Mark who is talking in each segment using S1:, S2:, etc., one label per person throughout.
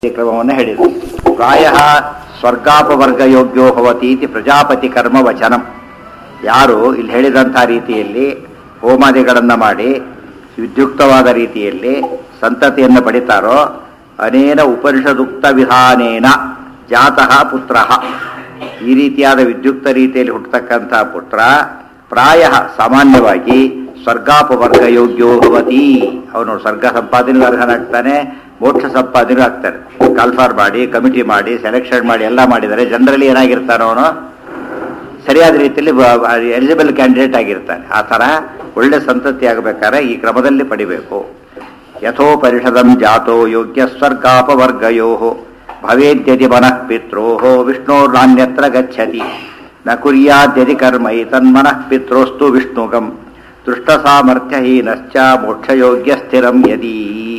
S1: ಕ್ರಮವನ್ನು ಹೇಳಿದರು ಪ್ರಾಯ ಸ್ವರ್ಗಾಪವರ್ಗಯೋಗ್ಯೋ ಭವತಿ ಇತಿ ಪ್ರಜಾಪತಿ ಕರ್ಮ ವಚನಂ ಯಾರು ಇಲ್ಲಿ ಹೇಳಿದಂಥ ರೀತಿಯಲ್ಲಿ ಹೋಮಾದಿಗಳನ್ನು ಮಾಡಿ ವಿದ್ಯುಕ್ತವಾದ ರೀತಿಯಲ್ಲಿ ಸಂತತಿಯನ್ನು ಪಡಿತಾರೋ ಅನೇನ ಉಪನಿಷದುಕ್ತ ವಿಧಾನೇನ ಜಾತಃ ಪುತ್ರ ಈ ರೀತಿಯಾದ ವಿದ್ಯುಕ್ತ ರೀತಿಯಲ್ಲಿ ಹುಟ್ಟತಕ್ಕಂಥ ಪುತ್ರ ಪ್ರಾಯ ಸಾಮಾನ್ಯವಾಗಿ ಸ್ವರ್ಗಾಪವರ್ಗ ಯೋಗ್ಯೋ ಭವತಿ ಅವನು ಸ್ವರ್ಗ ಸಂಪಾದನೆಗೂ ಅರ್ಹನಾಗ್ತಾನೆ ಮೋಕ್ಷ ಸಂಪಾದನೆಗೂ ಆಗ್ತಾನೆ ಕಾಲ್ಫಾರ್ ಮಾಡಿ ಕಮಿಟಿ ಮಾಡಿ ಸೆಲೆಕ್ಷನ್ ಮಾಡಿ ಎಲ್ಲ ಮಾಡಿದರೆ ಜನರಲಿ ಏನಾಗಿರ್ತಾನೋ ಅವನು ಸರಿಯಾದ ರೀತಿಯಲ್ಲಿ ಎಲಿಜಿಬಲ್ ಕ್ಯಾಂಡಿಡೇಟ್ ಆಗಿರ್ತಾನೆ ಆ ಥರ ಒಳ್ಳೆ ಸಂತತಿ ಆಗಬೇಕಾದ್ರೆ ಈ ಕ್ರಮದಲ್ಲಿ ಪಡಿಬೇಕು ಯಥೋಪರಿಷದಂ ಜಾತೋ ಯೋಗ್ಯ ಸ್ವರ್ಗಾಪವರ್ಗಯೋ ಭವೇದ್ಯತಿ ಮನಃ ಪಿತ್ರೋ ವಿಷ್ಣೋರ್ನಾನ್ಯತ್ರ ಗಚ್ಚತಿ ನ ಕುರ್ಯಾದ್ಯತಿ ಕರ್ಮೈ ತನ್ಮನಃ ಪಿತ್ರೋಸ್ತು ವಿಷ್ಣುಗಂ ದೃಷ್ಟ ಸಾಮರ್ಥ್ಯಹೀನಶ್ಚ ಮೋಕ್ಷಯೋಗ್ಯ ಸ್ಥಿರಂ ಯದಿ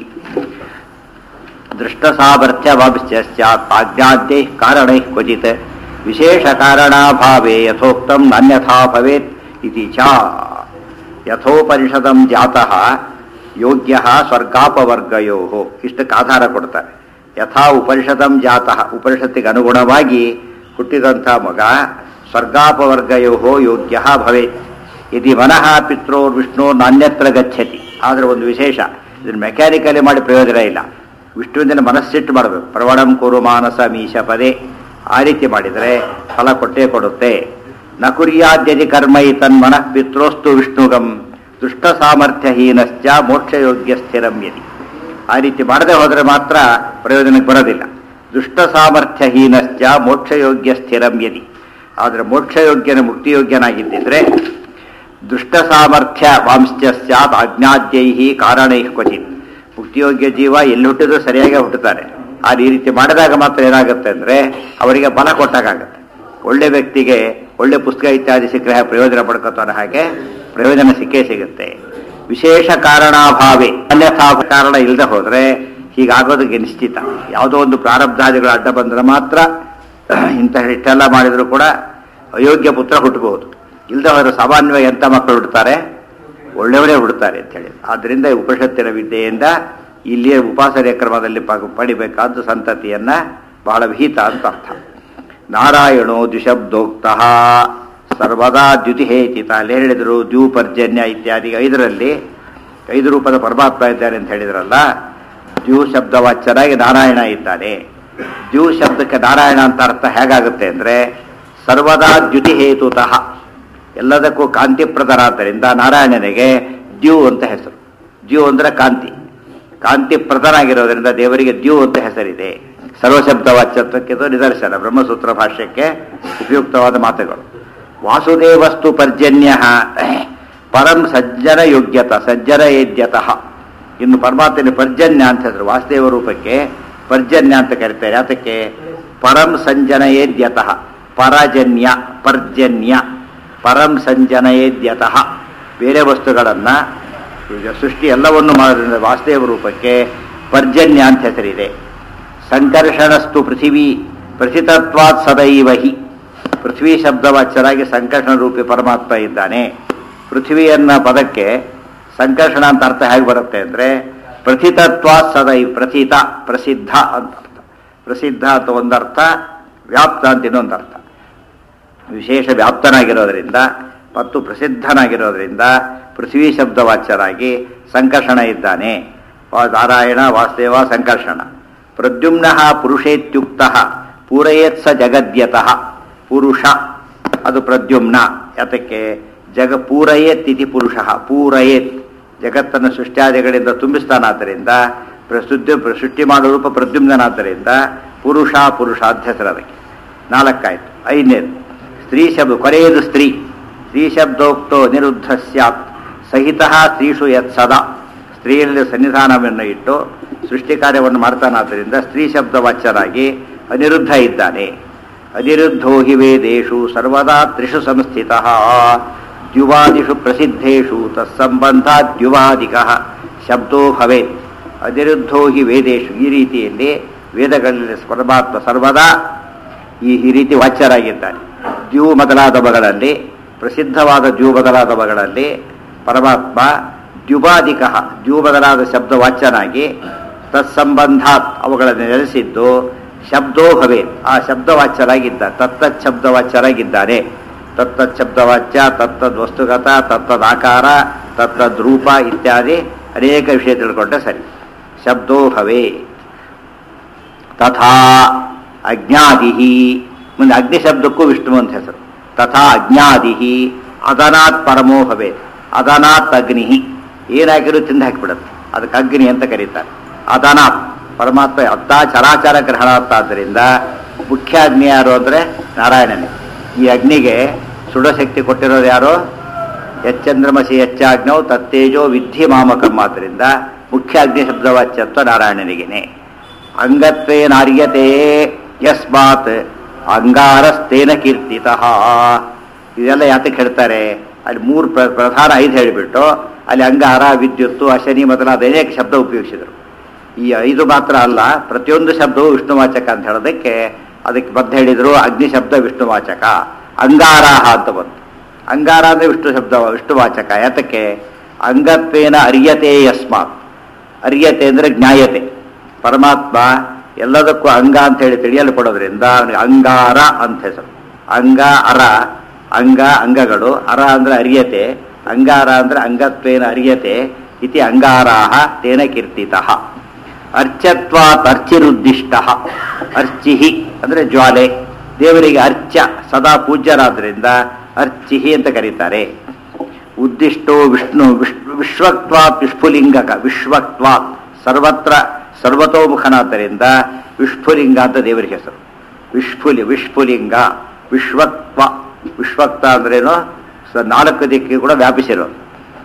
S1: ದೃಷ್ಟ ಸಾಮರ್ಥ್ಯವಾಂಶ್ಚ ಸ್ಯಾತ್ ಆಜ್ಞಾದ್ಯೈ ಕಾರಣೈಃ ಕ್ವಚಿತ್ ವಿಶೇಷ ಕಾರಣಾಭಾವೇ ಯಥೋಕ್ತಂ ನಾನ್ಯಥಾ ಭವೇತ್ ಇತಿ ಚ ಯಥೋಪನಿಷದಂ ಜಾತಃ ಯೋಗ್ಯ ಸ್ವರ್ಗಾಪವರ್ಗಯೋ ಇಷ್ಟಕ್ಕೆ ಆಧಾರ ಕೊಡ್ತಾರೆ ಯಥಾ ಉಪನಿಷದಂ ಜಾತಃ ಉಪನಿಷತ್ತಿಗೆ ಅನುಗುಣವಾಗಿ ಹುಟ್ಟಿದಂಥ ಮಗ ಸ್ವರ್ಗಾಪವರ್ಗಯೋ ಯೋಗ್ಯ ಭವೇತ್ ಯದಿ ಮನಃ ಪಿತ್ರೋರ್ ವಿಷ್ಣು ನಾನ್ಯತ್ರ ಗಚ್ಚತಿ ಆದರೆ ಒಂದು ವಿಶೇಷ ಇದನ್ನು ಮೆಕ್ಯಾನಿಕಲಿ ಮಾಡಿ ಪ್ರಯೋಜನ ಇಲ್ಲ ವಿಷ್ಣುವಿನ ಮನಸ್ಸಿಟ್ಟು ಮಾಡಬೇಕು ಪ್ರವಣಂ ಕುರು ಮಾನಸ ಮೀಶ ಪದೇ ಆ ರೀತಿ ಮಾಡಿದರೆ ಫಲ ಕೊಟ್ಟೇ ಕೊಡುತ್ತೆ ನ ಕುರ್ಯಾದ್ಯತಿ ಕರ್ಮೈ ತನ್ಮನಃ ಪಿತ್ರೋಸ್ತು ವಿಷ್ಣುಗಂ ದುಷ್ಟ ಸಾಮರ್ಥ್ಯಹೀನಶ್ಚ ಮೋಕ್ಷಯೋಗ್ಯ ಸ್ಥಿರಂ ಯದಿ ಆ ರೀತಿ ಮಾಡದೆ ಹೋದರೆ ಮಾತ್ರ ಪ್ರಯೋಜನಕ್ಕೆ ಬರೋದಿಲ್ಲ ದುಷ್ಟ ಸಾಮರ್ಥ್ಯಹೀನಶ್ಚ ಮೋಕ್ಷಯೋಗ್ಯ ಸ್ಥಿರಂ ಯದಿ ಆದರೆ ಮೋಕ್ಷಯೋಗ್ಯನ ಮುಕ್ತಿಯೋಗ್ಯನಾಗಿದ್ದಿದ್ರೆ ದುಷ್ಟ ಸಾಮರ್ಥ್ಯ ವಾಂಶ್ಚ ಸ್ಯಾತ್ ಅಜ್ಞಾದ್ಯೈ ಕಾರಣೈ ಕ್ವಚಿತ್ ಮುಕ್ತಿಯೋಗ್ಯ ಜೀವ ಎಲ್ಲಿ ಹುಟ್ಟಿದ್ರು ಸರಿಯಾಗಿ ಹುಟ್ಟುತ್ತಾರೆ ಆ ಈ ರೀತಿ ಮಾಡಿದಾಗ ಮಾತ್ರ ಏನಾಗುತ್ತೆ ಅಂದರೆ ಅವರಿಗೆ ಬಲ ಕೊಟ್ಟಾಗುತ್ತೆ ಒಳ್ಳೆ ವ್ಯಕ್ತಿಗೆ ಒಳ್ಳೆ ಪುಸ್ತಕ ಇತ್ಯಾದಿ ಸಿಕ್ಕರೆ ಪ್ರಯೋಜನ ಪಡ್ಕೋತಾನೆ ಹಾಗೆ ಪ್ರಯೋಜನ ಸಿಕ್ಕೇ ಸಿಗುತ್ತೆ ವಿಶೇಷ ಕಾರಣಾಭಾವೆ ಅನ್ಯಥಾ ಕಾರಣ ಇಲ್ಲದೆ ಹೋದರೆ ಹೀಗಾಗೋದಕ್ಕೆ ನಿಶ್ಚಿತ ಯಾವುದೋ ಒಂದು ಪ್ರಾರಬ್ಧಾದಿಗಳು ಅಡ್ಡ ಬಂದರೆ ಮಾತ್ರ ಇಂತಹ ಇಷ್ಟೆಲ್ಲ ಮಾಡಿದರೂ ಕೂಡ ಅಯೋಗ್ಯ ಪುತ್ರ ಹುಟ್ಟಬಹುದು ಇಲ್ಲದೆ ಹೋದರೆ ಸಾಮಾನ್ಯವಾಗಿ ಎಂಥ ಮಕ್ಕಳು ಹುಡ್ತಾರೆ ಒಳ್ಳೆಯವರೇ ಹುಡ್ತಾರೆ ಅಂತ ಹೇಳಿ ಆದ್ದರಿಂದ ಉಪನಿಷತ್ತಿನ ವಿದ್ಯೆಯಿಂದ ಇಲ್ಲಿಯೇ ಉಪಾಸನೆಯ ಕ್ರಮದಲ್ಲಿ ಪಡಿಬೇಕಾದ ಸಂತತಿಯನ್ನ ಬಹಳ ವಿಹಿತ ಅಂತ ಅರ್ಥ ನಾರಾಯಣೋ ದ್ವಿಶಬ್ದೋಕ್ತ ಸರ್ವದಾ ದ್ಯುತಿ ಹೇಚಿತ ಅಲ್ಲಿ ಹೇಳಿದರು ದ್ಯೂಪರ್ಜನ್ಯ ಇತ್ಯಾದಿ ಐದರಲ್ಲಿ ಐದು ರೂಪದ ಪರಮಾತ್ಮ ಇದ್ದಾನೆ ಅಂತ ಹೇಳಿದ್ರಲ್ಲ ದ್ಯೂ ಶಬ್ದವಾಚ್ಯರಾಗಿ ನಾರಾಯಣ ಇದ್ದಾನೆ ದ್ಯೂ ಶಬ್ದಕ್ಕೆ ನಾರಾಯಣ ಅಂತ ಅರ್ಥ ಹೇಗಾಗುತ್ತೆ ಅಂದರೆ ಸರ್ವದಾ ದ್ಯುತಿ ಹೇತುತಃ ಎಲ್ಲದಕ್ಕೂ ಕಾಂತಿಪ್ರದನಾದ್ದರಿಂದ ನಾರಾಯಣನಿಗೆ ದ್ಯೂ ಅಂತ ಹೆಸರು ದ್ಯೂ ಅಂದರೆ ಕಾಂತಿ ಕಾಂತಿ ಪ್ರಧಾನಾಗಿರೋದ್ರಿಂದ ದೇವರಿಗೆ ದ್ಯೂ ಅಂತ ಹೆಸರಿದೆ ಸರ್ವಶಬ್ದ ವಾಚ್ಯತ್ವಕ್ಕೆ ನಿದರ್ಶನ ಬ್ರಹ್ಮಸೂತ್ರ ಭಾಷ್ಯಕ್ಕೆ ಉಪಯುಕ್ತವಾದ ಮಾತುಗಳು ವಾಸುದೇವಸ್ತು ಪರ್ಜನ್ಯ ಪರಂ ಸಜ್ಜನ ಯೋಗ್ಯತ ಸಜ್ಜನ ಏದ್ಯತಃ ಇನ್ನು ಪರಮಾತ್ಮನ ಪರ್ಜನ್ಯ ಅಂತ ಹೇಳಿದ್ರು ವಾಸುದೇವ ರೂಪಕ್ಕೆ ಪರ್ಜನ್ಯ ಅಂತ ಕರೀತಾರೆ ಯಾತಕ್ಕೆ ಪರಂ ಸಂಜನಯೇದ್ಯತಃ ಪರಜನ್ಯ ಪರ್ಜನ್ಯ ಪರಂ ಸಂಜನಯೇದ್ಯತಃ ಬೇರೆ ವಸ್ತುಗಳನ್ನು ಸೃಷ್ಟಿ ಎಲ್ಲವನ್ನು ಮಾಡೋದ್ರಿಂದ ವಾಸುದೇವ ರೂಪಕ್ಕೆ ಪರ್ಜನ್ಯ ಅಂತ ಹೆಸರಿದೆ ಸಂಕರ್ಷಣಸ್ತು ಪೃಥಿವೀ ಪ್ರಸಿತತ್ವಾತ್ ಸದೈವ ಹಿ ಪೃಥ್ವಿ ಶಬ್ದವಾಚ್ಯರಾಗಿ ಸಂಕರ್ಷಣ ರೂಪಿ ಪರಮಾತ್ಮ ಇದ್ದಾನೆ ಪೃಥ್ವಿಯನ್ನ ಪದಕ್ಕೆ ಸಂಕರ್ಷಣ ಅಂತ ಅರ್ಥ ಹೇಗೆ ಬರುತ್ತೆ ಅಂದರೆ ಪ್ರಥಿತತ್ವಾತ್ ಸದೈ ಪ್ರಥಿತ ಪ್ರಸಿದ್ಧ ಅಂತ ಅರ್ಥ ಪ್ರಸಿದ್ಧ ಅಂತ ಒಂದರ್ಥ ವ್ಯಾಪ್ತ ಅಂತ ಇನ್ನೊಂದು ಅರ್ಥ ವಿಶೇಷ ವ್ಯಾಪ್ತನಾಗಿರೋದ್ರಿಂದ ಮತ್ತು ಪ್ರಸಿದ್ಧನಾಗಿರೋದ್ರಿಂದ ಪೃಥ್ವಿ ಶಬ್ದವಾಚ್ಯರಾಗಿ ಸಂಕರ್ಷಣ ಇದ್ದಾನೆ ನಾರಾಯಣ ವಾಸುದೇವ ಸಂಕರ್ಷಣ ಪ್ರದ್ಯುಮ್ನ ಪುರುಷೇತ್ಯುಕ್ತ ಪೂರಯೇತ್ಸ ಜಗದ್ಯತಃ ಪುರುಷ ಅದು ಪ್ರದ್ಯುಮ್ನ ಯಾತಕ್ಕೆ ಜಗ ಪೂರಯೇತ್ ಇತಿ ಪುರುಷ ಪೂರಯೇತ್ ಜಗತ್ತನ್ನು ಸೃಷ್ಟ್ಯಾದಿಗಳಿಂದ ತುಂಬಿಸ್ತಾನಾದ್ದರಿಂದ ಪ್ರಸುದ್ಧ ಸೃಷ್ಟಿ ಮಾಡೋ ರೂಪ ಪ್ರದ್ಯುಮ್ನಾದ್ದರಿಂದ ಪುರುಷ ಪುರುಷ ಅಂತ ಹೆಸರು ಅದಕ್ಕೆ ನಾಲ್ಕಾಯ್ತು ಐದನೇದು ಸ್ತ್ರೀ ಶಬ್ದ ಕೊನೆಯದು ಸ್ತ್ರೀ ಸ್ತ್ರೀ ಶಬ್ದೋಕ್ತೋ ನಿರುದ್ಧ ಸ್ಯಾತ್ ಸಹಿತ ಸ್ತ್ರೀಷು ಯತ್ ಸದಾ ಸ್ತ್ರೀಯಲ್ಲಿ ಸನ್ನಿಧಾನವನ್ನು ಇಟ್ಟು ಸೃಷ್ಟಿ ಕಾರ್ಯವನ್ನು ಮಾಡ್ತಾನಾದ್ದರಿಂದ ಸ್ತ್ರೀ ಶಬ್ದ ವಾಚ್ಯರಾಗಿ ಅನಿರುದ್ಧ ಇದ್ದಾನೆ ಅನಿರುದ್ಧೋ ಹಿ ವೇದೇಶು ಸರ್ವದಾ ತ್ರಿಷು ಸಂಸ್ಥಿತ ದ್ಯುವಾದಿಷು ಪ್ರಸಿದ್ಧೇಶು ತತ್ಸಂಬಂಧ ದ್ಯುವಾದಿಕ ಶಬ್ದೋ ಭವೇತ್ ಅನಿರುದ್ಧೋ ಹಿ ವೇದೇಶು ಈ ರೀತಿಯಲ್ಲಿ ವೇದಗಳಲ್ಲಿ ಪರಮಾತ್ಮ ಸರ್ವದಾ ಈ ಈ ರೀತಿ ವಾಚ್ಯರಾಗಿದ್ದಾನೆ ದ್ಯೂ ಮೊದಲಾದವುಗಳಲ್ಲಿ ಪ್ರಸಿದ್ಧವಾದ ದ್ಯೂ ಮೊದಲಾದವುಗಳಲ್ಲಿ ಪರಮಾತ್ಮ ದ್ಯುಬಾದಿಕ ದ್ಯೂ ಬದಲಾದ ಶಬ್ದ ವಾಚ್ಯನಾಗಿ ತತ್ಸಂಬಂಧಾತ್ ಅವುಗಳನ್ನು ನೆಲೆಸಿದ್ದು ಶಬ್ದೋ ಭವೆ ಆ ಶಬ್ದವಾಚ್ಯರಾಗಿದ್ದ ತತ್ತತ್ ಶಬ್ದವಾಚ್ಯರಾಗಿದ್ದಾರೆ ತತ್ತತ್ ಶಬ್ದವಾಚ್ಯ ತತ್ತದ್ ವಸ್ತುಗತ ತತ್ತದ್ ಆಕಾರ ತತ್ತದ್ ರೂಪ ಇತ್ಯಾದಿ ಅನೇಕ ವಿಷಯ ತಿಳ್ಕೊಂಡ್ರೆ ಸರಿ ಶಬ್ದೋ ಭವೆ ತಥಾ ಅಜ್ಞಾದಿ ಮುಂದೆ ಅಗ್ನಿ ಶಬ್ದಕ್ಕೂ ವಿಷ್ಣು ಅಂತ ಹೆಸರು ತಥಾ ಅಜ್ಞಾದಿ ಅದನಾತ್ ಪರಮೋ ಭವೇತ್ ಅದನಾತ್ ಅಗ್ನಿ ಏನಾಗಿರೋ ತಿಂದು ಹಾಕಿಬಿಡುತ್ತೆ ಅದಕ್ಕೆ ಅಗ್ನಿ ಅಂತ ಕರೀತಾರೆ ಅದನಾತ್ ಪರಮಾತ್ಮ ಅತ್ತ ಚರಾಚರ ಗ್ರಹಣಾತ್ತಾದ್ದರಿಂದ ಮುಖ್ಯ ಅಗ್ನಿ ಯಾರು ಅಂದರೆ ನಾರಾಯಣನೇ ಈ ಅಗ್ನಿಗೆ ಸುಡಶಕ್ತಿ ಕೊಟ್ಟಿರೋದು ಯಾರು ಎಚ್ಚಂದ್ರಮಸಿ ಹೆಚ್ಚಾಗ್ನವು ತತ್ತೇಜೋ ವಿಧಿ ಮಾಮಕಂ ಆದ್ದರಿಂದ ಮುಖ್ಯ ಅಗ್ನಿ ಶಬ್ದವಾಚ್ಯತ್ವ ನಾರಾಯಣನಿಗೇನೆ ಅಂಗತ್ವೇನಾರ್ಯತೆ ಯಸ್ಮಾತ್ ಅಂಗಾರಸ್ತೇನ ಕೀರ್ತಿತ ಇದೆಲ್ಲ ಯಾತಕ್ಕೆ ಹೇಳ್ತಾರೆ ಅಲ್ಲಿ ಮೂರು ಪ್ರ ಪ್ರಧಾನ ಐದು ಹೇಳಿಬಿಟ್ಟು ಅಲ್ಲಿ ಅಂಗಾರ ವಿದ್ಯುತ್ತು ಅಶನಿ ಮೊದಲಾದ ಅನೇಕ ಶಬ್ದ ಉಪಯೋಗಿಸಿದರು ಈ ಐದು ಮಾತ್ರ ಅಲ್ಲ ಪ್ರತಿಯೊಂದು ಶಬ್ದವು ವಿಷ್ಣುವಾಚಕ ಅಂತ ಹೇಳೋದಕ್ಕೆ ಅದಕ್ಕೆ ಬದ್ಧ ಹೇಳಿದರು ಅಗ್ನಿ ಶಬ್ದ ವಿಷ್ಣುವಾಚಕ ಅಂಗಾರಾಹ ಅಂತ ಬಂತು ಅಂಗಾರ ಅಂದರೆ ವಿಷ್ಣು ಶಬ್ದ ವಿಷ್ಣುವಾಚಕ ಯಾತಕ್ಕೆ ಅಂಗತ್ವೇನ ಅರ್ಯತೆ ಯಸ್ಮಾತ್ ಅರ್ಯತೆ ಅಂದರೆ ಜ್ಞಾಯತೆ ಪರಮಾತ್ಮ ಎಲ್ಲದಕ್ಕೂ ಅಂಗ ಅಂತ ಹೇಳಿ ತಿಳಿಯಲ್ಪಡೋದ್ರಿಂದ ಅವನಿಗೆ ಅಂಗಾರ ಅಂತ ಹೆಸರು ಅಂಗ ಅರ ಅಂಗ ಅಂಗಗಳು ಅರ ಅಂದರೆ ಅರಿಯತೆ ಅಂಗಾರ ಅಂದರೆ ಅಂಗತ್ವೇನ ಅರಿಯತೆ ಇತಿ ಅಂಗಾರಾಹ ತೇನ ಕೀರ್ತಿತಃ ಅರ್ಚತ್ವಾತ್ ಅರ್ಚಿರುದ್ದಿಷ್ಟ ಅರ್ಚಿಹಿ ಅಂದರೆ ಜ್ವಾಲೆ ದೇವರಿಗೆ ಅರ್ಚ ಸದಾ ಪೂಜ್ಯರಾದ್ರಿಂದ ಅರ್ಚಿಹಿ ಅಂತ ಕರೀತಾರೆ ಉದ್ದಿಷ್ಟೋ ವಿಷ್ಣು ವಿಷ್ಣು ವಿಶ್ವಕ್ವಾತ್ ವಿಷ್ಫುಲಿಂಗಕ ವಿಶ್ವಕ್ವಾತ್ ಸರ್ವತ್ರ ಸರ್ವತೋಮುಖನಾದ್ದರಿಂದ ವಿಷ್ಫುಲಿಂಗ ಅಂತ ದೇವರಿಗೆ ಹೆಸರು ವಿಷ್ಫುಲಿ ವಿಷ್ಫುಲಿಂಗ ವಿಶ್ವಕ್ವ ವಿಶ್ವಕ್ತ ಅಂದ್ರೇನು ಸ- ನಾಲ್ಕು ದಿಕ್ಕಿಗೆ ಕೂಡ ವ್ಯಾಪಿಸಿರೋದು